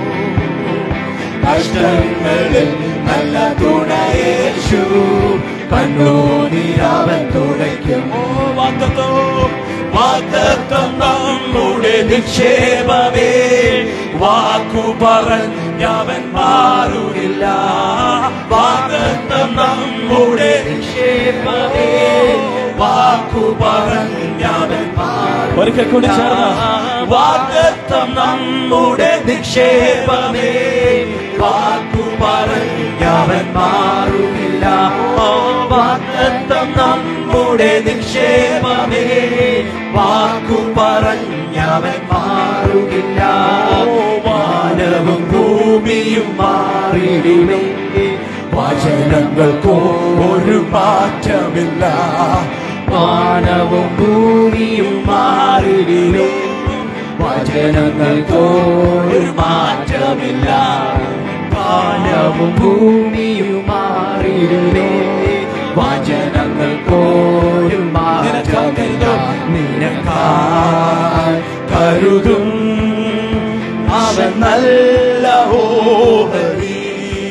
C: കഷ്ടങ്ങളിൽ നല്ല തുണയേശു കണ്ണൂരിലവൻ തുണയ്ക്കും വാഗ്ദത്തം വാഗ്ദത്തം നമ്മുടെ നിക്ഷേപമേ വാക്കു പറഞ്ഞവൻ മാറുകില്ല വാഗ്ദത്തം നമ്മുടെ നിക്ഷേപമേ വാക്കു പറഞ്ഞവൻ ഒരിക്കൽ കൂടി ചേർന്ന് വാഗ്ദത്തം നമ്മുടെ നിക്ഷേപമേ വാക്കു പറഞ്ഞവൻ മാറുകില്ല മാറുകില്ല വാഗ്ദത്തം നമ്മുടെ നിക്ഷേപമേ വാക്കു പറഞ്ഞവൻ മാറുകില്ല വാനവും ഭൂമിയും മാറിയിടുമേ വചനങ്ങൾക്കോ ഒരു മാറ്റമില്ല വാനവും ഭൂമിയും മാറിയിടുമേ വചനങ്ങൾക്കോ ഒരു മാറ്റമില്ല വാനവും ഭൂമിയും മാറിയിടുമേ വചനങ്ങൾക്കോ ഒരു മാറ്റമില്ല നിനക്കായി കരുതും അവൻ നല്ല ഓഹരി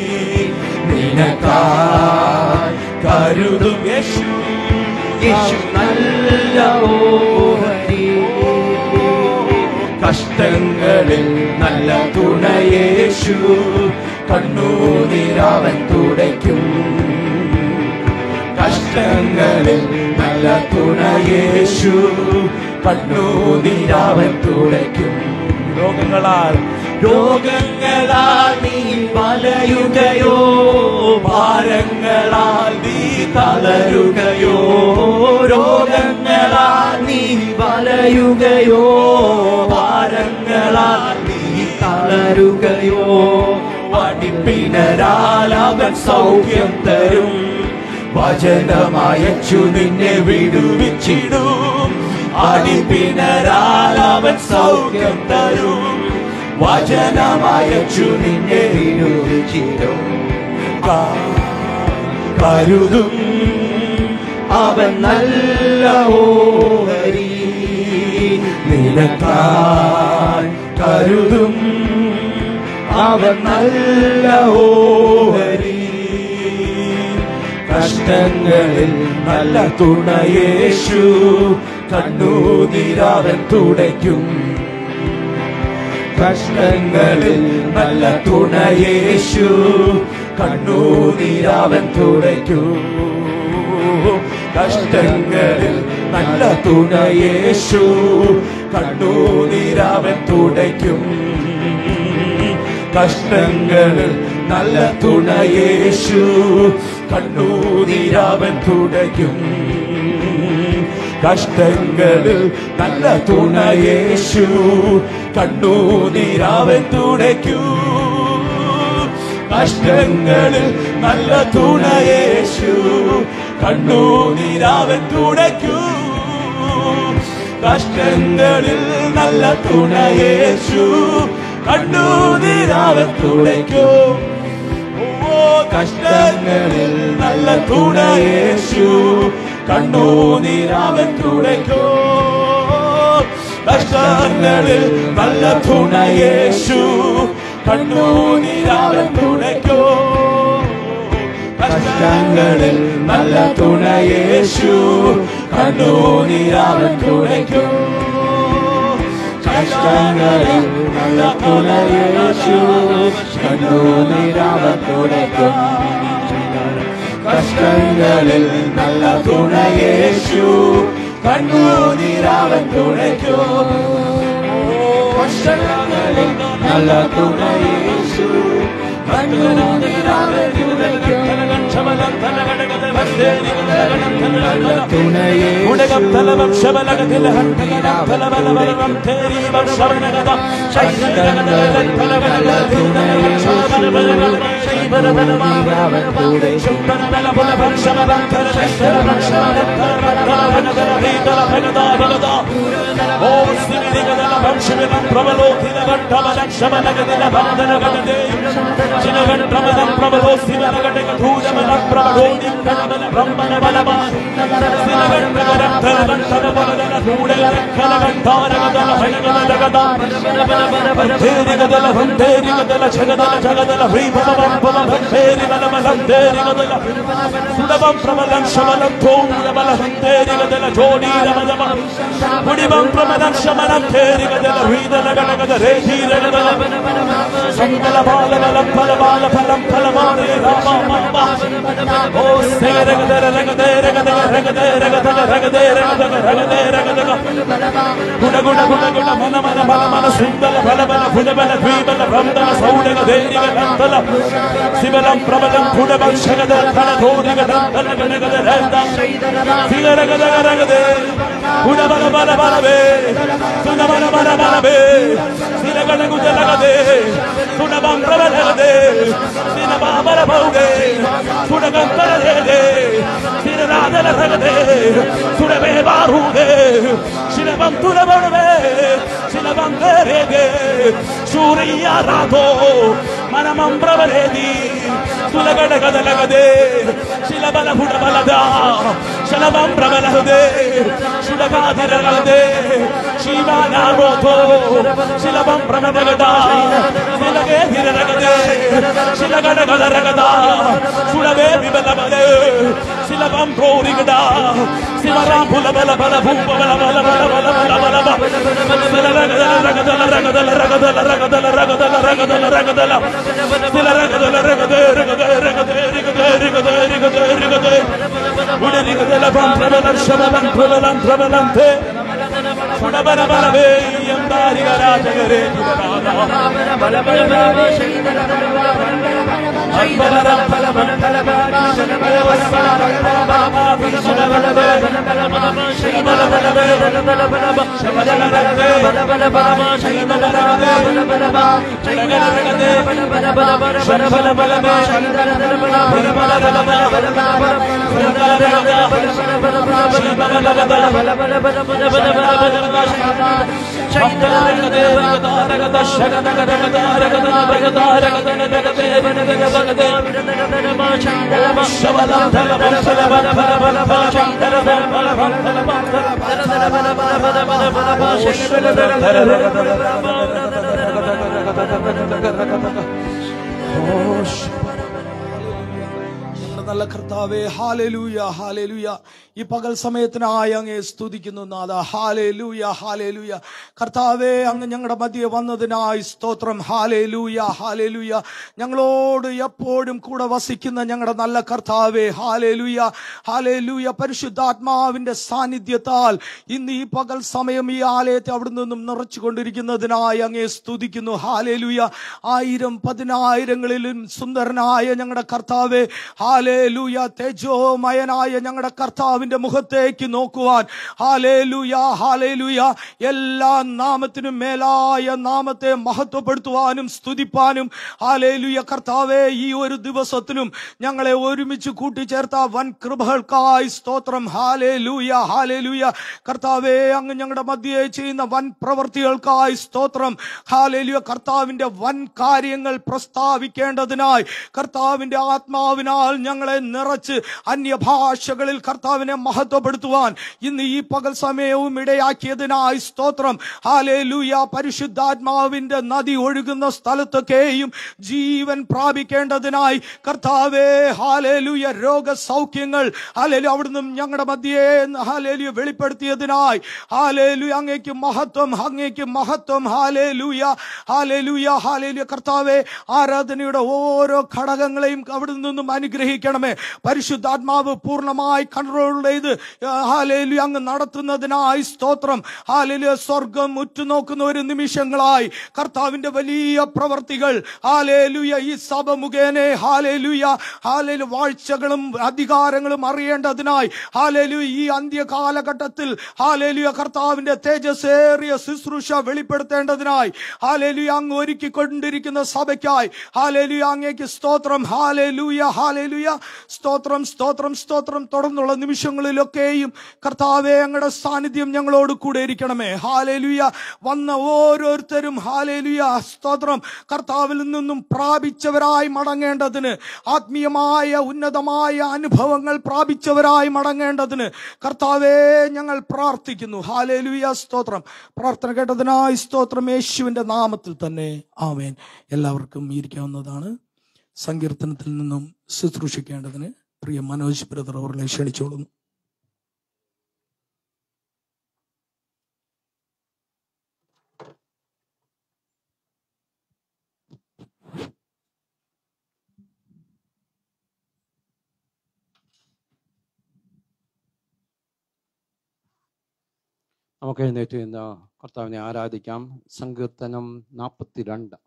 C: നിനക്കായി കരുതും യേശു യേശു നല്ല ഓഹരി കഷ്ടങ്ങളിൽ നല്ല തുണയേശു കണ്ണൂനിരാവൻ തുടയ്ക്കും കഷ്ടങ്ങളിൽ നല്ല തുണയേശു കണ്ണൂനിരാവൻ തുടയ്ക്കും രോഗങ്ങളാൽ രോഗങ്ങളാൽ നീ വലയുകയോ ഭാരങ്ങളാൽ നീ തളരുകയോ രോഗങ്ങളാൽ നീ വലയുകയോ ഭാരങ്ങളാൽ നീ തളരുകയോ പഠിപ്പിനരാൽ അവൻ സൗഖ്യം തരും വചനമയച്ചു നിന്നെ വിടുവിച്ചിടും അടിപ്പിനരാൽ അവൻ സൗഖ്യം തരും വചനമയച്ചു നിന്നെ വിടുവിച്ചിടും കരുതും അവൻ നല്ല ഓഹരി നിനക്കായി കരുതും അവൻ നല്ല ഓഹരി കഷ്ടങ്ങളിൽ നല്ല തുണയേശു കണ്ണൂതിരാവൻ തുടയ്ക്കും കഷ്ടങ്ങളിൽ നല്ല തുണയേശു കണ്ണൂതിരാവൻ തുടയ്ക്കും കഷ്ടങ്ങളിൽ നല്ല തുണയേശു കണ്ണൂതിരാവൻ തുടയ്ക്കും കഷ്ടങ്ങളിൽ നല്ല തുണയേശു കണ്ണൂതിരാവൻ തുടയ്ക്കും കഷ്ടങ്ങളിൽ നല്ല തുണയേശു കണ്ണൂതിരാവൻ തുടയ്ക്കും കഷ്ടങ്ങളിൽ നല്ല തുണയേശു കണ്ണൂതിരാവൻ തുടയ്ക്കും കഷ്ടങ്ങളിൽ നല്ല തുണയേശു കണ്ണൂതിരാവൻ തുടയ്ക്കും ഓ കഷ്ടങ്ങളിൽ നല്ല തുണയേശു കണ്ണൂതിരാവൻ തുടയ്ക്കും കഷ്ടങ്ങളിൽ നല്ല തുണയേശു കണ്ണൂതിരാവൻ തുടയ്ക്കും കഷ്ടങ്ങളിൽ നല്ല തുണയേശു കണ്ണൂതിരാവൻ തുടയ്ക്കും കഷ്ടങ്ങളിൽ നല്ല തുണയേശു കണ്ണൂതിരാവൻ തുടയ്ക്കും കഷ്ടങ്ങളിൽ നല്ല തുണയേശു കണ്ണൂതിരാവൻ തുടയ്ക്കും കഷ്ടങ്ങളിൽ നല്ല തുണയേശു കണ്ണൂതിരാവൻ തുടയ്ക്കും ഉടകം തലവം ശബലകതിലഹം തലവലവം തേരീവം ശബനഗതം സുലഭം പ്രബലം ശമനം തോന്നബലഹം തേരികതല ജോഡീരമതമ കുടിവം പ്രബലം ശമനം തേരികതല വീതല ഗണഗത രേധീരഗതല സങ്കല ബാലക ഫലം ഫലമാല ഫലം ഫലമാറി രാമ മാമ ഓ സേരഗദര രഗദേ രഗദഗ രഗദേ രഗദഗ രഗദേ രഗദഗ രഗദേ രഗദഗ ഗുണ ഗുണ ഗുണ ഗുണ മന മന മന മന സുന്ദര ഫല ബല ഭുജ ബല ദ്വീപല ഭ്രമദല സൗഡക ധൈര്യ നന്ദല ശിവലം പ്രബലം ഗുണബൽ ശഗദ ധന ധോരിക നന്ദല ഗണഗദ രന്ദ ശിവരഗദ രഗദേ ഗുണ ബല ബല ബല ബേ സുന ബല ബല ബല ബേ ശിരഗണ ഗുജ ലഗദേ സുന ബം പ്രബലഗദേ സിന ബാബല ഭൗഗേ സുന ഗന്തല രഗദേ സിന രാജല രഗദേ സുന ബേ ബാറുദേ ശിന ബം തുല ബണവേ ശിന ബം രഗേ സൂരിയ രാധോ മനമം പ്രബലേദി സുലഗട ഗദലഗദേ ശില ബല ഭുട ബലദ ശലബം പ്രബലഹദേ ശിലഗാതിരഗദേ ശിവാനാരോധോ ശിലബം പ്രബലഗദ ശിലഗേ ധിരഗദേ ശിലഗട ഗദരഗദ സുലവേ വിബലബലേ ശിലബം പ്രോരിഗദ ശിവറാം പുല ബല ബല ഭൂപ ബല ബല ബല ബല ബല ബല ശിലരഗദല രഗദല രഗദല രഗദല രഗദല രഗദല രഗദല രഗദല ശിലരഗദല രഗദേ രഗദേ രഗദേ രഗദേ രഗദേ രഗദേ രഗദേ ഉടരിഗദല ബം പ്രബലം ശബലം പ്രബലം പ്രബലം സുടബലബലവേ യന്താരിക രാജകരേ
B: ഞങ്ങളുടെ നല്ല കർത്താവേ ഹാലലൂയ ഹാലലൂയ ഈ പകൽ സമയത്തിനായി അങ്ങേ സ്തുതിക്കുന്നു നാഥ ഹാലലൂയ ഹാലലൂയ കർത്താവേ അങ്ങ് ഞങ്ങളുടെ മധ്യ വന്നതിനായി സ്തോത്രം ഹാലലൂയ ഹാലലൂയ ഞങ്ങളോട് എപ്പോഴും കൂടെ വസിക്കുന്ന ഞങ്ങളുടെ നല്ല കർത്താവേ ഹാലലൂയ ഹാലലൂയ പരിശുദ്ധാത്മാവിന്റെ സാന്നിധ്യത്താൽ ഇന്ന് ഈ പകൽ സമയം ഈ ആലയത്തെ അവിടെ നിന്നും നിറച്ചുകൊണ്ടിരിക്കുന്നതിനായി അങ്ങേ സ്തുതിക്കുന്നു ഹാലേലുയ ആയിരം പതിനായിരങ്ങളിലും സുന്ദരനായ ഞങ്ങളുടെ കർത്താവെ ഹാലേലുയ തേജോമയനായ ഞങ്ങളുടെ കർത്താവിന്റെ മുഖത്തേക്ക് നോക്കുവാൻ ഹാലേലുയ ഹാലേലുയ എല്ലാ നാമത്തിനും മേലായ നാമത്തെ മഹത്വപ്പെടുത്തുവാനും സ്തുതിപ്പാനും ഹാലേലുയ കർത്താവെ ഈ ഒരു ദിവസത്തിനും ഞങ്ങളെ ഒരുമിച്ച് കൂട്ടിച്ചേർത്ത വൻ കൃപകൾക്കായി സ്തോത്രം ഹാലേലൂയ ഹാലേലൂയ കർത്താവെ അങ്ങ് ഞങ്ങളുടെ മധ്യേ ചെയ്യുന്ന വൻ പ്രവർത്തികൾക്കായി സ്തോത്രം ഹാലേലൂയ കർത്താവിന്റെ വൻ കാര്യങ്ങൾ പ്രസ്താവിക്കേണ്ടതിനായി കർത്താവിന്റെ ആത്മാവിനാൽ ഞങ്ങളെ നിറച്ച് അന്യഭാഷകളിൽ കർത്താവിനെ മഹത്വപ്പെടുത്തുവാൻ ഇന്ന് ഈ പകൽ സമയവും ഇടയാക്കിയതിനായി സ്തോത്രം ഹാലേലൂയ പരിശുദ്ധാത്മാവിന്റെ നദി ഒഴുകുന്ന സ്ഥലത്തൊക്കെയും ജീവൻ പ്രാപിക്കേണ്ടതിനായി കർത്താവേ ഹാലേലൂയ രോഗസൗഖ്യങ്ങൾ ഹാലേലു അവിടുന്ന് ഞങ്ങളുടെ മധ്യേ ഹാലേലൂയ വെളിപ്പെടുത്തിയതിനായി ഹാലേലൂയ അങ്ങേക്ക് മഹത്വം അങ്ങേക്ക് മഹത്വം ഹാലേലൂയ ഹാലേലൂയ ഹാലേലൂയ കർത്താവേ ആരാധനയുടെ ഓരോ ഘടകങ്ങളെയും അവിടെ നിന്നും അനുഗ്രഹിക്കണമേ പരിശുദ്ധാത്മാവ് പൂർണ്ണമായി കൺട്രോൾ ചെയ്ത് ഹാലേലൂയ അങ്ങ് നടത്തുന്നതിനായി സ്തോത്രം ഹാലേലൂയ സ്വർഗം ഉറ്റുനോക്കുന്ന ഒരു നിമിഷങ്ങളായി കർത്താവിന്റെ വലിയ പ്രവർത്തികൾ ഹാലേലൂയ ഈ സഭ മുഖേന ഹാലേലൂയ ഹാലേലു വാഴ്ചകളും അധികാരങ്ങളും അറിയേണ്ടതിനായി ഹാലേലു ഈ അന്ത്യ കാലഘട്ടത്തിൽ ഹാലേലുയ കർത്താവിന്റെ തേജസ്സേറിയ ശുശ്രൂഷ വെളിപ്പെടുത്തേണ്ടതിനായി ഹാലേലുയ അങ്ങ് ഒരുക്കിക്കൊണ്ടിരിക്കുന്ന സഭയ്ക്കായി ഹാലേലുയ അങ്ങേക്ക് സ്തോത്രം ഹാലേലൂയ ഹാലേലുയ സ്തോത്രം സ്തോത്രം സ്തോത്രം തുടർന്നുള്ള നിമിഷങ്ങളിലൊക്കെയും കർത്താവെ അങ്ങയുടെ സാന്നിധ്യം ഞങ്ങളോട് കൂടെ ഇരിക്കണമേ ഹാലേലുയ വന്ന ഓരോരുത്തരും ഹാലേലുയ സ്തോത്രം കർത്താവിൽ നിന്നും പ്രാപിച്ചവരായി മടങ്ങേണ്ടതിന് ആത്മീയമായ ഉന്നതമായ അനുഭവങ്ങൾ പ്രാപിച്ചവരായി മടങ്ങേണ്ടതിന് കർത്താവെ ഞങ്ങൾ പ്രാർത്ഥിക്കുന്നു ഹാലേലുയ സ്തോത്രം പ്രാർത്ഥന കേട്ടതിനായി സ്തോത്രം യേശുവിന്റെ നാമത്തിൽ തന്നെ ആമേൻ എല്ലാവർക്കും ഇരിക്കാവുന്നതാണ് സങ്കീർത്തനത്തിൽ നിന്നും ശുശ്രൂഷിക്കേണ്ടതിന് പ്രിയ മനോജ് ബ്രദർ അവരെ ക്ഷണിച്ചോളുന്നു
E: നമുക്ക് എഴുന്നേറ്റ് ഇന്ന് കർത്താവിനെ ആരാധിക്കാം സങ്കീർത്തനം നാൽപ്പത്തിരണ്ട്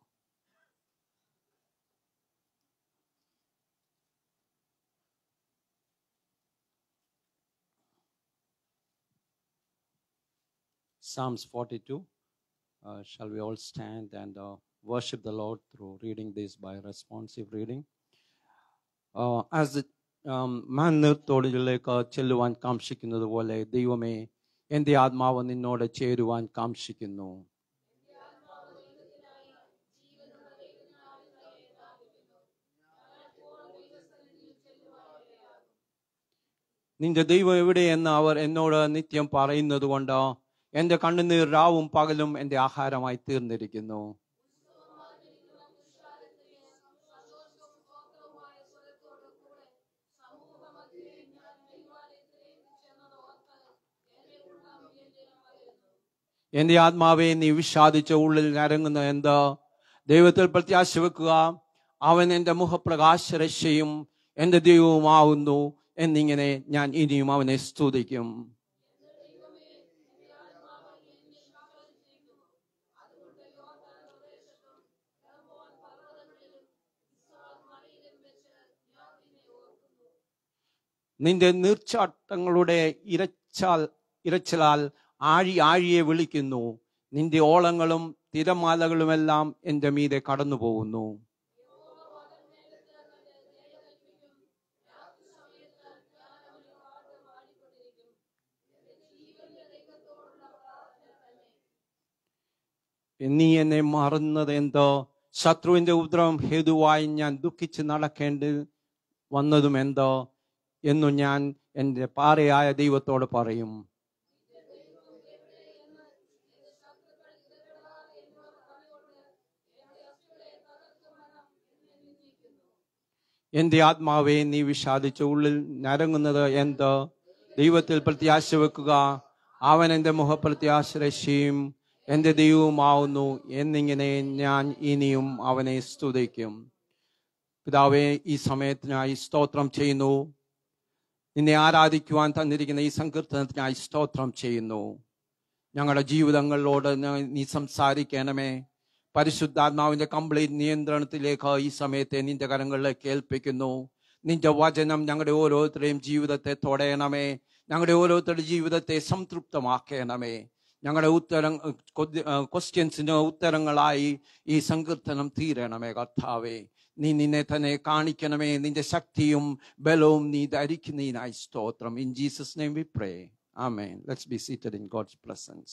E: Psalms 42. Uh, shall we all stand and uh, worship the Lord through reading this by responsive reading? Uh, as the um, മാൻ നീർത്തോടുകളിലേക്ക് ചെല്ലുവാൻ കാക്ഷിക്കുന്നത് പോലെ ദൈവമേ എൻ്റെ ആത്മാവ് നിന്നോട് ചേരുവാൻ കാക്ഷിക്കുന്നു നിന്റെ ദൈവം എവിടെയെന്ന് അവർ എന്നോട് നിത്യം പറയുന്നത് കൊണ്ട് എൻ്റെ കണ്ണുനീർ രാവും പകലും എൻ്റെ ആഹാരമായി തീർന്നിരിക്കുന്നു എന്റെ ആത്മാവെ നീ വിഷാദിച്ച ഉള്ളിൽ ഞരങ്ങുന്ന എന്ത് ദൈവത്തിൽ പ്രത്യാശ വെക്കുക അവൻ എൻ്റെ മുഖപ്രകാശരക്ഷയും എൻ്റെ ദൈവവുമാവുന്നു എന്നിങ്ങനെ ഞാൻ ഇനിയും അവനെ സ്തുതിക്കും നിന്റെ നീർച്ചാട്ടങ്ങളുടെ ഇരച്ചാൽ ഇരച്ചിലാൽ ആഴി ആഴിയെ വിളിക്കുന്നു നിന്റെ ഓളങ്ങളും തിരമാലകളുമെല്ലാം എൻ്റെ മീതെ കടന്നു പോകുന്നു നീ എന്നെ മറന്നത് എന്തോ ശത്രുവിന്റെ ഉപദ്രവം ഹേതുവായി ഞാൻ ദുഃഖിച്ച് നടക്കേണ്ടി വന്നതും എന്തോ എന്നു ഞാൻ എൻ്റെ പാറയായ ദൈവത്തോട് പറയും എന്റെ ആത്മാവെ നീ വിഷാദിച്ച ഉള്ളിൽ നരങ്ങുന്നത് എന്ത് ദൈവത്തിൽ പ്രത്യാശ വെക്കുക അവൻ എൻ്റെ മുഖപ്രത്യാശരശിയും എൻ്റെ ദൈവവുമാവുന്നു എന്നിങ്ങനെ ഞാൻ ഇനിയും അവനെ സ്തുതിക്കും പിതാവെ ഈ സമയത്തിനായി സ്തോത്രം ചെയ്യുന്നു നിന്നെ ആരാധിക്കുവാൻ തന്നിരിക്കുന്ന ഈ സങ്കീർത്തനത്തിനായി സ്തോത്രം ചെയ്യുന്നു ഞങ്ങളുടെ ജീവിതങ്ങളിലോട് ഞ- നീ സംസാരിക്കണമേ പരിശുദ്ധാത്മാവിന്റെ കംപ്ലീറ്റ് നിയന്ത്രണത്തിലേക്ക് ഈ സമയത്തെ നിന്റെ കരങ്ങളിലേക്ക് ഏൽപ്പിക്കുന്നു നിന്റെ വചനം ഞങ്ങളുടെ ഓരോരുത്തരുടെയും ജീവിതത്തെ തൊടയണമേ ഞങ്ങളുടെ ഓരോരുത്തരുടെ ജീവിതത്തെ സംതൃപ്തമാക്കണമേ ഞങ്ങളുടെ ഉത്തരം ക്വസ്റ്റ്യൻസിന് ഉത്തരങ്ങളായി ഈ സങ്കീർത്തനം തീരണമേ കർത്താവേ നീ നിന്നെ തന്നെ കാണിക്കണമേ നിന്റെ ശക്തിയും ബലവും നീ ധരിക്കുന്നതിനായി സ്തോത്രം in Jesus name we pray amen let's be seated in God's presence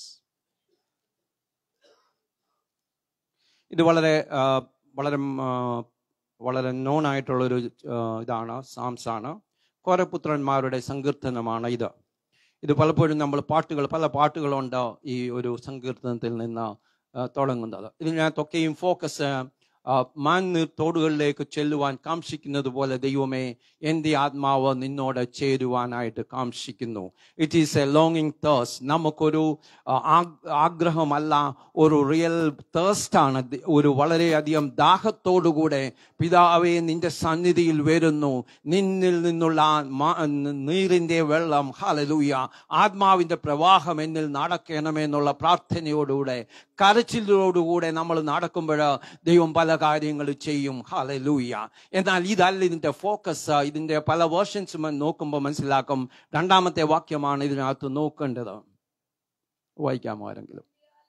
E: ഇത് വളരെ ആ, വളരെ ആ, വളരെ നോൺ ആയിട്ടുള്ളൊരു ആ, ഇതാണ് സാംസ് ആണ് കോരപുത്രന്മാരുടെ സങ്കീർത്തനമാണ് ഇത് ഇത് പലപ്പോഴും നമ്മൾ പാട്ടുകൾ പല പാട്ടുകളുണ്ട് ഈ ഒരു സങ്കീർത്തനത്തിൽ നിന്ന് ആ, തുടങ്ങുന്നത് ഇതിനകത്തൊക്കെയും ഫോക്കസ് മാൻ തോടുകളിലേക്ക് ചെല്ലുവാൻ കാംക്ഷിക്കുന്നത് പോലെ ദൈവമേ എൻ്റെ ആത്മാവ് നിന്നോട് ചേരുവാനായിട്ട് കാംക്ഷിക്കുന്നു ഇറ്റ് ഈസ് എ ലോങ്ങിങ് തേഴ്സ് നമുക്കൊരു ആ, ആ- ആഗ്രഹമല്ല ഒരു റിയൽ തേഴ്സ്റ്റാണ് ഒരു വളരെയധികം ദാഹത്തോടുകൂടെ പിതാവെ നിന്റെ സന്നിധിയിൽ വരുന്നു നിന്നിൽ നിന്നുള്ള ആ മാ- നീരിന്റെ വെള്ളം ഹാലലൂയ ആത്മാവിന്റെ പ്രവാഹം എന്നിൽ നടക്കണമെന്നുള്ള പ്രാർത്ഥനയോടുകൂടെ കരച്ചിലോടുകൂടെ നമ്മൾ നടക്കുമ്പോൾ ദൈവം പല കാര്യങ്ങൾ ചെയ്യും ഹാലലൂയ എന്നാൽ ഇതല്ല ഇതിന്റെ ഫോക്കസ് ഇതിന്റെ പല വേർഷൻസ് നോക്കുമ്പോൾ മനസ്സിലാക്കും രണ്ടാമത്തെ വാക്യമാണ് ഇതിനകത്ത് നോക്കേണ്ടത് വായിക്കാമോ ആരെങ്കിലും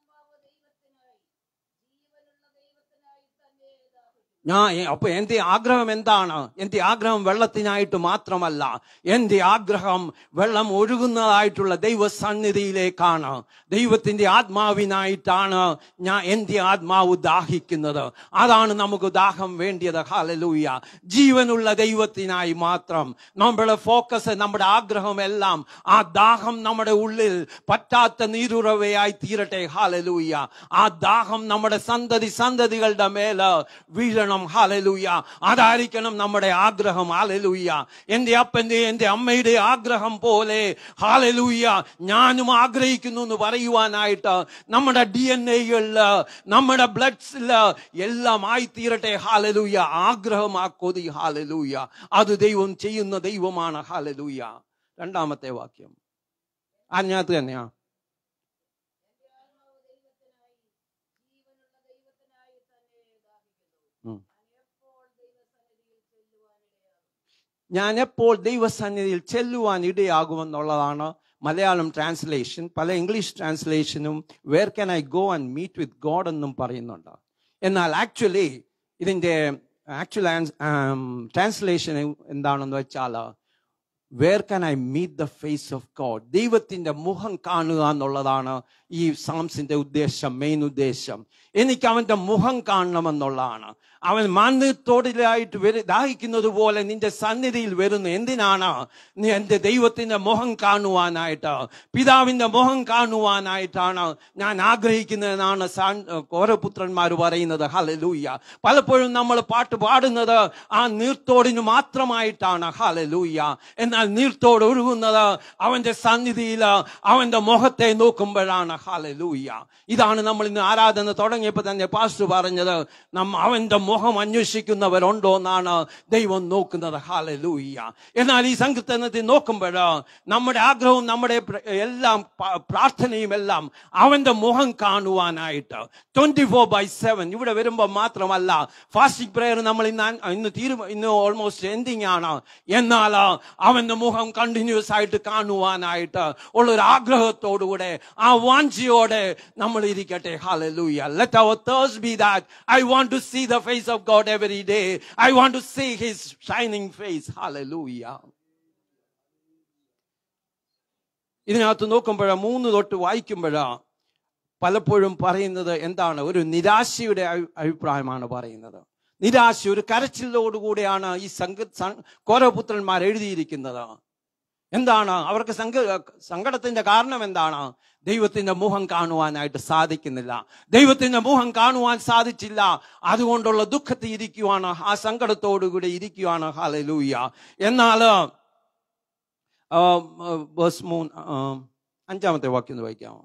E: ഞാൻ അപ്പൊ എന്റെ ആഗ്രഹം എന്താണ് എന്റെ ആഗ്രഹം വെള്ളത്തിനായിട്ട് മാത്രമല്ല എന്റെ ആഗ്രഹം വെള്ളം ഒഴുകുന്നതായിട്ടുള്ള ദൈവസന്നിധിയിലേക്കാണ് ദൈവത്തിന്റെ ആത്മാവിനായിട്ടാണ് ഞാൻ എന്റെ ആത്മാവ് ദാഹിക്കുന്നത് അതാണ് നമുക്ക് ദാഹം വേണ്ടിയത് ഹാലലൂയ ജീവനുള്ള ദൈവത്തിനായി മാത്രം നമ്മുടെ ഫോക്കസ് നമ്മുടെ ആഗ്രഹം എല്ലാം ആ ദാഹം നമ്മുടെ ഉള്ളിൽ പറ്റാത്ത നീരുറവയായി തീരട്ടെ ഹാലലൂയ ആ ദാഹം നമ്മുടെ സന്തതി സന്തതികളുടെ മേല് വീഴണം ഹാലലൂയ അതായിരിക്കണം നമ്മുടെ ആഗ്രഹം ഹാലലൂയ എന്റെ അപ്പന്റെ എന്റെ അമ്മയുടെ ആഗ്രഹം പോലെ ഹാലലൂയ ഞാനും ആഗ്രഹിക്കുന്നു എന്ന് പറയുവാനായിട്ട് നമ്മുടെ ഡി എൻ എകളില് നമ്മുടെ ബ്ലഡ്സില് എല്ലാം ആയിത്തീരട്ടെ ഹാലലൂയ ആഗ്രഹം ആ കൊതി ഹാലലൂയ അത് ദൈവം ചെയ്യുന്ന ദൈവമാണ് ഹാലലൂയ രണ്ടാമത്തെ വാക്യം അതിനകത്ത് തന്നെയാ ഉം. ഞാൻ എപ്പോൾ ദൈവസന്നിധിയിൽ ചെല്ലുവാൻ ഇടയാകുമെന്നുള്ളതാണ് മലയാളം ട്രാൻസ്ലേഷൻ പല ഇംഗ്ലീഷ് ട്രാൻസ്ലേഷനും where can I go and meet with God എന്നും പറയുന്നുണ്ട് എന്നാൽ ആക്ച്വലി ഇതിന്റെ ആക്ച്വൽ ട്രാൻസ്ലേഷൻ എന്താണെന്ന് വെച്ചാൽ where can I meet the face of God ദൈവത്തിന്റെ മുഖം കാണുക എന്നുള്ളതാണ് ഈ സാംസിന്റെ ഉദ്ദേശം മെയിൻ ഉദ്ദേശം എനിക്ക് അവന്റെ മുഖം കാണണമെന്നുള്ളതാണ് അവൻ മാന്യത്തോടിലായിട്ട് വരു ദാഹിക്കുന്നത് പോലെ നിന്റെ സന്നിധിയിൽ വരുന്നു എന്തിനാണ് നീ എന്റെ ദൈവത്തിന്റെ മുഖം കാണുവാനായിട്ട് പിതാവിന്റെ മുഖം കാണുവാനായിട്ടാണ് ഞാൻ ആഗ്രഹിക്കുന്നതെന്നാണ് സാൻ- കോരപുത്രന്മാർ പറയുന്നത് ഹലലൂയ പലപ്പോഴും നമ്മൾ പാട്ട് പാടുന്നത് ആ നീർത്തോടിന് മാത്രമായിട്ടാണ് ഹലലൂയ എന്നാൽ നീർത്തോട് ഒഴുകുന്നത് അവന്റെ സന്നിധിയിൽ അവന്റെ മുഖത്തെ നോക്കുമ്പോഴാണ് ഹലലൂയ ഇതാണ് നമ്മൾ ഇന്ന് ആരാധന തുടങ്ങിയപ്പോൾ തന്നെ പാസ്റ്റർ പറഞ്ഞത് നമ്മ അവന്റെ മുഖം അന്വേഷിക്കുന്നവരുണ്ടോ എന്നാണ് ദൈവം നോക്കുന്നത് ഹാലലൂയ്യ എന്നാൽ ഈ സങ്കീർത്തനത്തിൽ നോക്കുമ്പോൾ നമ്മുടെ ആഗ്രഹവും നമ്മുടെ പ്ര- എല്ലാം പ- പ്രാർത്ഥനയും എല്ലാം അവന്റെ മുഖം കാണുവാനായിട്ട് ട്വന്റി ഫോർ ബൈ സെവൻ ഇവിടെ വരുമ്പോൾ മാത്രമല്ല ഫാസ്റ്റിംഗ് പ്രെയർ നമ്മൾ ഇന്ന് അൻ- ഇന്ന് തീരുമാ ഇന്ന് ഓൾമോസ്റ്റ് എൻഡിങ് ആണ് എന്നാൽ അവന്റെ മുഖം കണ്ടിന്യൂസ് ആയിട്ട് കാണുവാനായിട്ട് ഉള്ള ഒരു ആഗ്രഹത്തോടുകൂടെ ആ വാഞ്ചിയോടെ നമ്മൾ ഇരിക്കട്ടെ hallelujah let our thirst be that I want to see the face of God every day I want to see his shining face hallelujah ഇതിനകത്ത് നോക്കുമ്പോഴ മൂന്ന് തൊട്ട് വായിക്കുമ്പോഴാ പലപ്പോഴും പറയുന്നത് എന്താണ് ഒരു നിരാശയുടെ അഭി- അഭിപ്രായമാണ് പറയുന്നത് നിരാശ ഒരു കരച്ചിലോടുകൂടിയാണ് ഈ സംഘ സം- കോരപുത്രന്മാർ എഴുതിയിരിക്കുന്നത് എന്താണ് അവർക്ക് സങ്ക സങ്കടത്തിന്റെ കാരണം എന്താണ് ദൈവത്തിന്റെ മുഖം കാണുവാനായിട്ട് സാധിക്കുന്നില്ല ദൈവത്തിന്റെ മുഖം കാണുവാൻ സാധിച്ചില്ല അതുകൊണ്ടുള്ള ദുഃഖത്തിൽ ഇരിക്കുവാണ് ആ സങ്കടത്തോടുകൂടി ഇരിക്കുവാണ് ഹാലലൂയ എന്നാൽ ആ, ആ, verse മൂന്ന്, ആ, അഞ്ചാമത്തെ വാക്യം ഒന്ന് വായിക്കാമോ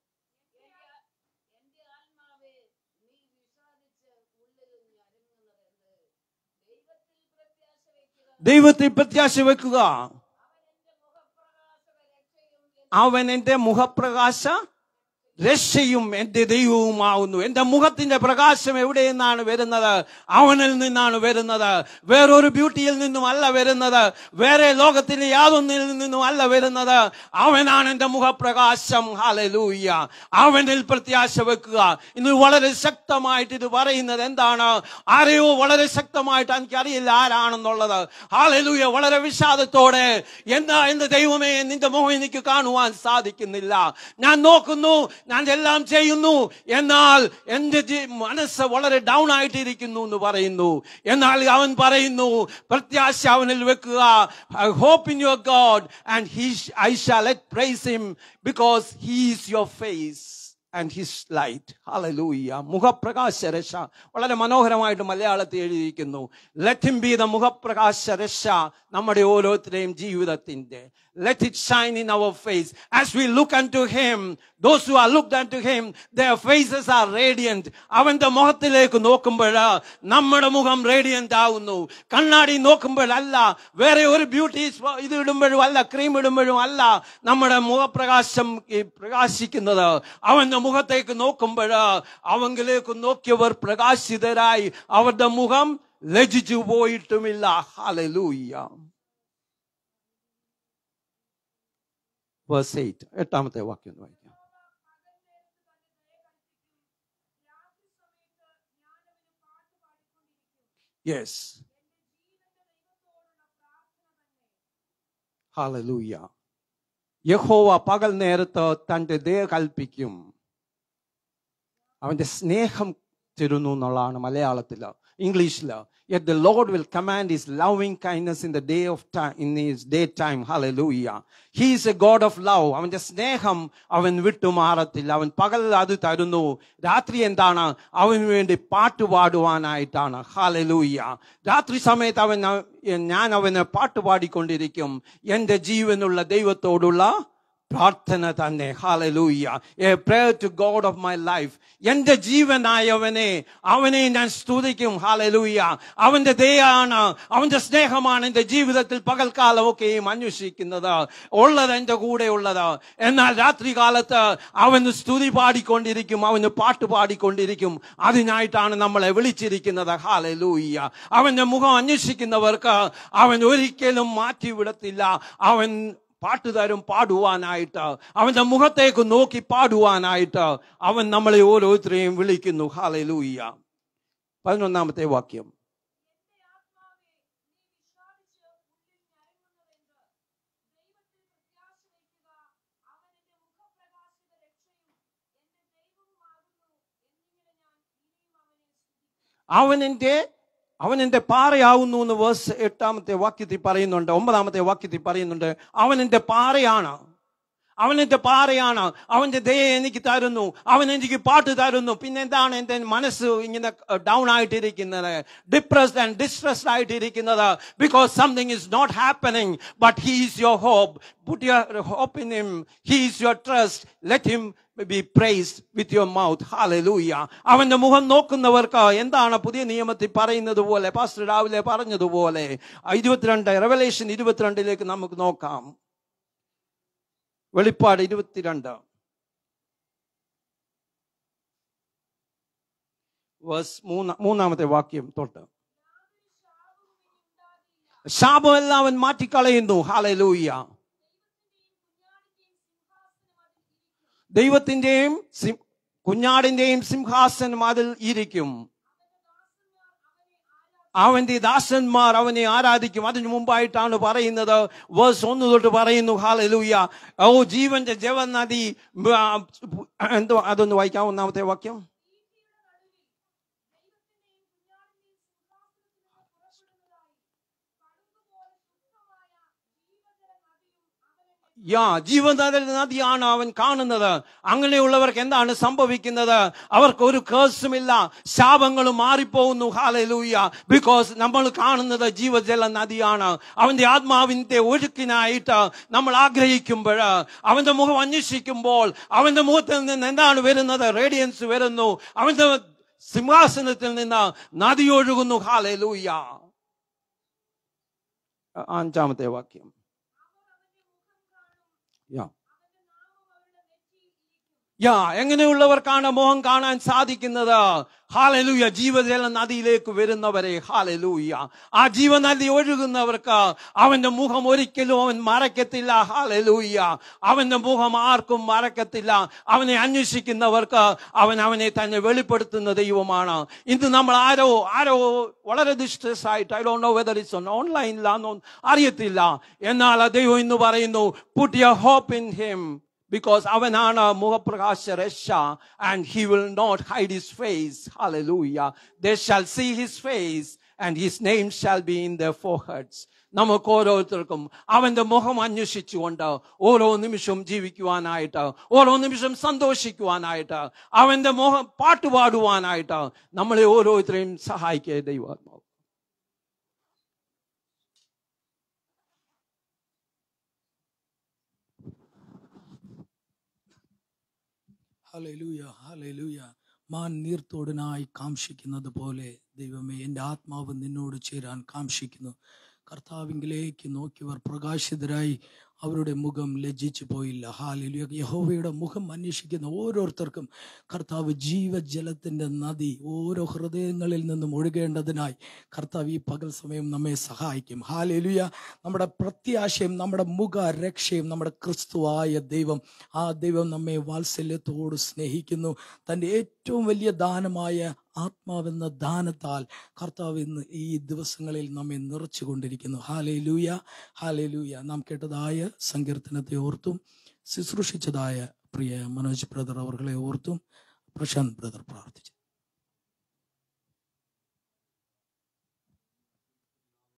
E: ദൈവത്തിൽ പ്രത്യാശ വെക്കുക അവൻ എന്റെ മുഖപ്രകാശ രക്ഷയും എന്റെ ദൈവവുമാവുന്നു എന്റെ മുഖത്തിന്റെ പ്രകാശം എവിടെ നിന്നാണ് വരുന്നത് അവനിൽ നിന്നാണ് വരുന്നത് വേറൊരു ബ്യൂട്ടിയിൽ നിന്നും അല്ല വരുന്നത് വേറെ ലോകത്തിലെ യാതൊന്നിൽ നിന്നും അല്ല വരുന്നത് അവനാണ് എന്റെ മുഖപ്രകാശം ഹാലലൂയ അവനിൽ പ്രത്യാശ വെക്കുക ഇന്ന് വളരെ ശക്തമായിട്ട് ഇത് പറയുന്നത് എന്താണ് ആരെയോ വളരെ ശക്തമായിട്ട് എനിക്കറിയില്ല ആരാണെന്നുള്ളത് ഹാലലൂയ വളരെ വിഷാദത്തോടെ എന്താ എന്റെ ദൈവമേ നിന്റെ മുഖം എനിക്ക് കാണുവാൻ സാധിക്കുന്നില്ല ഞാൻ നോക്കുന്നു ഞാൻ എല്ലാം ചെയ്യുന്നു എന്നാൽ എന്റെ ജി- മനസ്സ് വളരെ ഡൗൺ ആയിട്ടിരിക്കുന്നു എന്ന് പറയുന്നു എന്നാൽ അവൻ പറയുന്നു പ്രത്യാശ അവനിൽ വെക്കുക hope in your God and he I shall let praise him because he's your face and his light hallelujah മുഖപ്രകാശ രക്ഷ വളരെ മനോഹരമായിട്ട് മലയാളത്തിൽ എഴുതിയിരിക്കുന്നു ലെറ്റ് ഹിം ബി ദ മുഖപ്രകാശ രക്ഷ നമ്മുടെ ഓരോരുത്തരുടെയും ജീവിതത്തിന്റെ let it shine in our face as we look unto him those who are look unto him their faces are radiant അവന്റെ മുഖത്തിലേക്ക് നോക്കുമ്പോൾ നമ്മുടെ മുഖം റേഡിയന്റ് ആവുന്നു കണ്ണാടി നോക്കുമ്പോഴല്ല വേറെ ഒരു ബ്യൂട്ടി ഇത് ഇടുമ്പോഴും അല്ല ക്രീം ഇടുമ്പോഴും അല്ല നമ്മുടെ മുഖപ്രകാശം ഈ പ്രകാശിക്കുന്നത് അവന്റെ മുഖത്തേക്ക് നോക്കുമ്പോൾ അവങ്കിലേക്ക് നോക്കിയവർ പ്രകാശിതരായി അവരുടെ മുഖം ലജിച്ചു പോയിട്ടുമില്ല ഹലലൂയ്യ വേഴ്സ് എയ്റ്റ് എട്ടാമത്തെ വാക്യം ഒന്ന് വായിക്കാം യെസ് ഹലലൂയ യഹോവ പകൽ നേരത്ത് തന്റെ ദയ കൽപ്പിക്കും അവന്റെ സ്നേഹം തരുന്നു എന്നുള്ളതാണ് മലയാളത്തില് ഇംഗ്ലീഷില് Yet the Lord will command His loving kindness in the day of time, in His daytime. Hallelujah. He is a God of love. അവന്റെ സ്നേഹം അവൻ വിട്ടുമാറത്തില്ല അവൻ പകൽ അത് തരുന്നു രാത്രി എന്താണ് അവന് വേണ്ടി പാട്ട് പാടുവാനായിട്ടാണ് ഹാലലൂയ രാത്രി സമയത്ത് അവൻ ഞാൻ അവന് പാട്ട് പാടിക്കൊണ്ടിരിക്കും എന്റെ ജീവനുള്ള ദൈവത്തോടുള്ള പ്രാർത്ഥന തന്നെ hallelujah a prayer to God of my life എന്റെ ജീവനായവനെ അവനെ ഞാൻ സ്തുതിക്കും ഹാലലൂയ അവന്റെ ദയാണ് അവന്റെ സ്നേഹമാണ് എന്റെ ജീവിതത്തിൽ പകൽക്കാലമൊക്കെയും അന്വേഷിക്കുന്നത് ഉള്ളത് എന്റെ കൂടെ ഉള്ളത് എന്നാൽ രാത്രി കാലത്ത് അവന് സ്തുതി പാടിക്കൊണ്ടിരിക്കും അവന് പാട്ട് പാടിക്കൊണ്ടിരിക്കും അതിനായിട്ടാണ് നമ്മളെ വിളിച്ചിരിക്കുന്നത് ഹാലലൂയ അവന്റെ മുഖം അന്വേഷിക്കുന്നവർക്ക് അവൻ ഒരിക്കലും മാറ്റിവിടത്തില്ല അവൻ പാട്ടുകാരും പാടുവാനായിട്ട് അവന്റെ മുഖത്തേക്ക് നോക്കി പാടുവാനായിട്ട് അവൻ നമ്മളെ ഓരോരുത്തരെയും വിളിക്കുന്നു ഹാലലൂയ പതിനൊന്നാമത്തെ വാക്യം അവൻ എൻ്റെ അവൻ എൻ്റെ പാറയാവുന്നു എന്ന് വേഴ്സ് എട്ടാമത്തെ വാക്യത്തിൽ പറയുന്നുണ്ട് ഒമ്പതാമത്തെ വാക്യത്തിൽ പറയുന്നുണ്ട് അവൻ എൻ്റെ പാറയാണ് അവൻ എൻ്റെ പാറയാണ് അവൻ്റെ ദയ എനിക്ക് തരുന്നു അവൻ എനിക്ക് പാട്ട് തരുന്നു പിന്നെ എന്താണ് എൻ്റെ മനസ്സ് ഇങ്ങനെ ഡൗൺ ആയിട്ടിരിക്കുന്നത് ഡിപ്രസ്ഡ് ആൻഡ് ഡിസ്ട്രസ്ഡ് ആയിട്ടിരിക്കുന്നത് because something is not happening but he is your hope put your hope in him he is your trust let him be praised with your mouth hallelujah അവന്റെ മുഖം നോക്കുന്നവർക്ക് എന്താണ് പുതിയ നിയമത്തിൽ പറയുന്നത് പോലെ pastor രാവിലെ പറഞ്ഞതുപോലെ ഇരുപത്തിരണ്ട് റെവലേഷൻ ഇരുപത്തിരണ്ടിലേക്ക് നമുക്ക് നോക്കാം വെളിപ്പാട് ഇരുപത്തിരണ്ട് വേഴ്സ് മൂന്ന മൂന്നാമത്തെ വാക്യം തൊട്ട് ശാപമെല്ലാം അവൻ മാറ്റിക്കളയുന്നു ഹാലലൂയ ദൈവത്തിന്റെയും സിം- കുഞ്ഞാടിന്റെയും സിംഹാസനം അതിൽ ഇരിക്കും അവന്റെ ദാസന്മാർ അവനെ ആരാധിക്കും അതിനു മുമ്പായിട്ടാണ് പറയുന്നത് വേഴ്സ് ഒന്ന് തൊട്ട് പറയുന്നു ഹാലലൂയ ഓ ജീവന്റെ ജവനദി ആ, എന്തോ അതൊന്ന് വായിക്കാം ഒന്നാമത്തെ വാക്യം യാ ജീവനദ നദിയാണ് അവൻ കാണുന്നത് അങ്ങനെയുള്ളവർക്ക് എന്താണ് സംഭവിക്കുന്നത് അവർക്ക് ഒരു കേസുമില്ല ശാപങ്ങളും മാറിപ്പോകുന്നു ഹാലലൂയ ബിക്കോസ് നമ്മൾ കാണുന്നത് ജീവജല നദിയാണ് അവന്റെ ആത്മാവിന്റെ ഒഴുക്കിനായിട്ട് നമ്മൾ ആഗ്രഹിക്കുമ്പോൾ അവന്റെ മുഖം അന്വേഷിക്കുമ്പോൾ അവന്റെ മുഖത്തിൽ നിന്ന് എന്താണ് വരുന്നത് റേഡിയൻസ് വരുന്നു അവന്റെ സിംഹാസനത്തിൽ നിന്ന് നദി ഒഴുകുന്നു ഹാലലൂയ അഞ്ചാമത്തെ വാക്യം യാ യാ എങ്ങനെയുള്ളവർക്കാണ് മോഹം കാണാൻ സാധിക്കുന്നത് ഹാലലൂയ ജീവജല നദിയിലേക്ക് വരുന്നവരെ ഹാലലൂയ ആ ജീവനദി ഒഴുകുന്നവർക്ക് അവന്റെ മുഖം ഒരിക്കലും അവൻ മറക്കത്തില്ല ഹാലലൂയ അവന്റെ മുഖം ആർക്കും മറക്കത്തില്ല അവനെ അന്വേഷിക്കുന്നവർക്ക് അവൻ അവനെ തന്നെ വെളിപ്പെടുത്തുന്ന ദൈവമാണ് ഇന്ന് നമ്മൾ ആരോ ആരോ വളരെ ഡിസ്ട്രസ് ആയിട്ട് I don't know whether it's on ഓൺലൈനിലാണോ അറിയത്തില്ല എന്നാൽ ആ ദൈവം ഇന്ന് പറയുന്നു put your hope in him because അവനാണ് മുഖപ്രകാശ രക്ഷ and he will not hide his face hallelujah they shall see his face and his name shall be in their foreheads നമുക്ക് ഓരോരുത്തർക്കും അവന്റെ മുഖം അന്വേഷിച്ചുകൊണ്ട് ഓരോ നിമിഷവും ജീവിക്കുവാനായിട്ട് ഓരോ നിമിഷം സന്തോഷിക്കുവാനായിട്ട് അവന്റെ മുഖം പാട്ടുപാടുവാനായിട്ട് നമ്മളെ ഓരോരുത്തരെയും സഹായിക്കുക ദൈവാത്മാവ്
B: ഹലലൂയ ഹലലൂയ മാൻ നീർത്തോടിനായി കാംക്ഷിക്കുന്നത് പോലെ ദൈവമേ എൻ്റെ ആത്മാവ് നിന്നോട് ചേരാൻ കാംക്ഷിക്കുന്നു കർത്താവിങ്കിലേക്ക് നോക്കിയവർ പ്രകാശിതരായി അവരുടെ മുഖം ലജ്ജിച്ചു പോയില്ല ഹാലിലുയ യഹോവയുടെ മുഖം അന്വേഷിക്കുന്ന ഓരോരുത്തർക്കും കർത്താവ് ജീവജലത്തിൻ്റെ നദി ഓരോ ഹൃദയങ്ങളിൽ നിന്നും ഒഴുകേണ്ടതിനായി കർത്താവ് ഈ പകൽ സമയം നമ്മെ സഹായിക്കും ഹാലിലുയ നമ്മുടെ പ്രത്യാശയും നമ്മുടെ മുഖ രക്ഷയും നമ്മുടെ ക്രിസ്തുവായ ദൈവം ആ ദൈവം നമ്മെ വാത്സല്യത്തോട് സ്നേഹിക്കുന്നു തൻ്റെ ഏറ്റവും വലിയ ദാനമായ ആത്മാവെന്ന ദാനത്താൽ കർത്താവ് ഇന്ന് ഈ ദിവസങ്ങളിൽ നമ്മെ നിറച്ചുകൊണ്ടിരിക്കുന്നു ഹാലേ ലൂയ ഹാലേ ലൂയ നാം കേട്ടതായ സങ്കീർത്തനത്തെ ഓർത്തും ശുശ്രൂഷിച്ചതായ പ്രിയ മനോജ് ബ്രദർ അവർകളെ ഓർത്തും പ്രശാന്ത് ബ്രദർ പ്രാർത്ഥിച്ചു